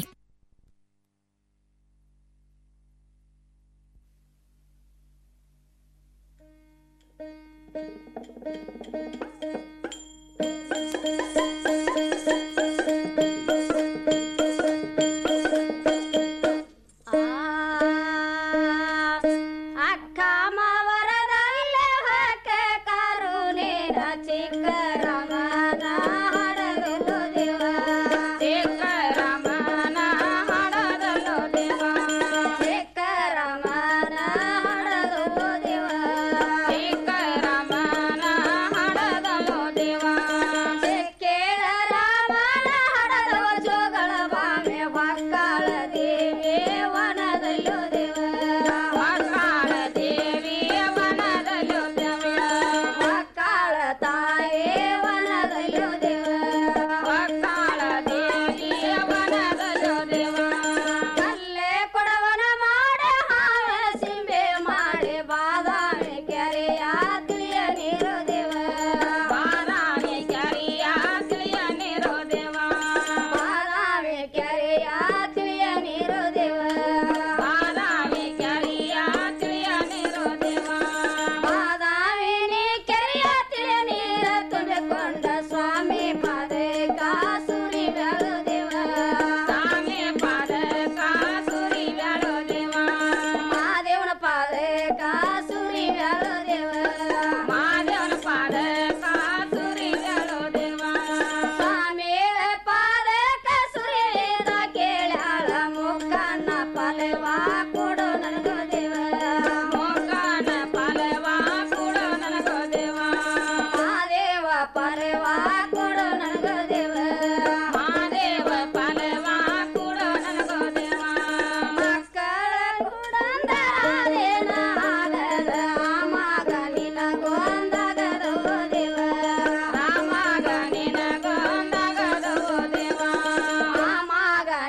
Speaker 14: ಅಕ್ಕ ಮಾವರದಲ್ಲೇ ಹಾಕ ಕರುಣೇನ ಚಿಕ್ಕ ರಮನ ಹಡಗಲು ದೇವ ಚಿಕ್ಕ ರಮನ ಹಡಗಲು ದೇವ ಚಿಕ್ಕ ರಮನ ಹಡಗಲು ದೇವ ಚಿಕ್ಕ ರಮನ ಹಡಗಲು ದೇವ ಚಿಕ್ಕೇಳ ರಾಮನ ಹಡಗಲು ಜೋಗಳ ಬಾಮೆ ಮಕ್ಕಳ ದೇವಿ ವನದಲ್ಲೂ ದೇವ ಮಕ್ಕಳ ದೇವಿ ವನದಲ್ಲೂ ದೇವ ಮಕ್ಕಳ ತಾಯಿ ವನದಲ್ಲೂ ದೇವ ಮಕ್ಕಳ ದೇವಿ ವನದಲ್ಲೂ ದೇವ ಕಲ್ಲೆ ಕೊಡವನ ಮಾಡಿ ಹಾವ ಸಿಂಬೆ ಮಾಡಿ ಬಾದಾಮಿ ಕೆರೆಯ ತಿಳಿಯ ನೀರು ದೇವ ಬಾದಾಮಿ ಕೆರೆಯ ತಿಳಿಯ ನೀರು ದೇವ ಬಾದಾಮಿ ಕೆರೆಯ ತಿಳಿಯ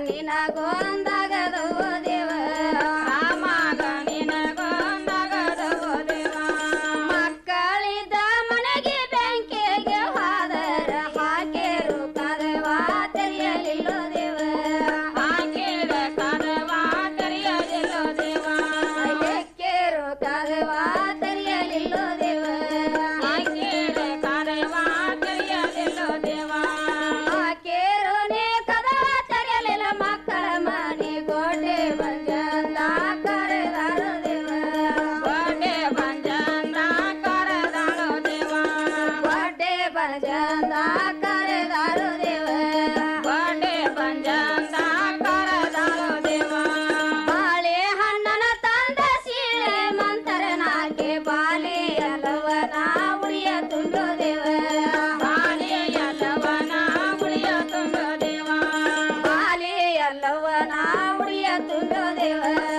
Speaker 14: ನಿನಗೊಂದಗದು ದೇವ ರಾಮಗ ನಿನಗೊಂದಗದು ದೇವ ಮಕ್ಕಳಿದ್ದ ಮನೆಗೆ ಬೆಂಕಿಗೆ ಹೋದರ ಹಾಕಿರು ಕದವ ತೆರೆಯಲಿಲ್ಲ ದೇವ ಹಾಕಿದ ಕದವ ತೆರೆಯಲಿಲ್ಲ ದೇವ ಹಾಕಿರು ಕದವ ತೆರೆಯಲಿಲ್ಲ ದೇವ ಹಾಕಿದ ಕದವ ತೆರೆಯಲಿಲ್ಲ ದೇವ ಹಾಕಿರು ನೀ ಕದವ ತೆರೆಯಲಿಲ್ಲ ಮಕ್ಕಳ ಮನೆ ಗೋಡೆ ಬಂಜಂದ ಕರೆದಾರು ದೇವ ಗೋಡೆ ಬಂಜಂದ ಕರೆದಾರು ದೇವ ಗೋಡೆ ಬಂಜಂದ ಕರೆದಾರು ದೇವ ಗೋಡೆ ಬಂಜಂದ ಕರೆದಾರು ದೇವ ಬಾಳೆ ಹಣ್ಣನ ತಂದ ಸೀಳೆ ಮಂತರನಾಗೆ ಬಾಲೆ ಅಲವನ ಉಳಿಯ ತುಂಡು ದೇವ ಬಾಲೆ ಅಲವನ ಉಳಿಯ ತುಂಡು ದೇವ ಬಾಲೆ ಅಲವನ ಉಳಿಯ ತುಂಡು ದೇವ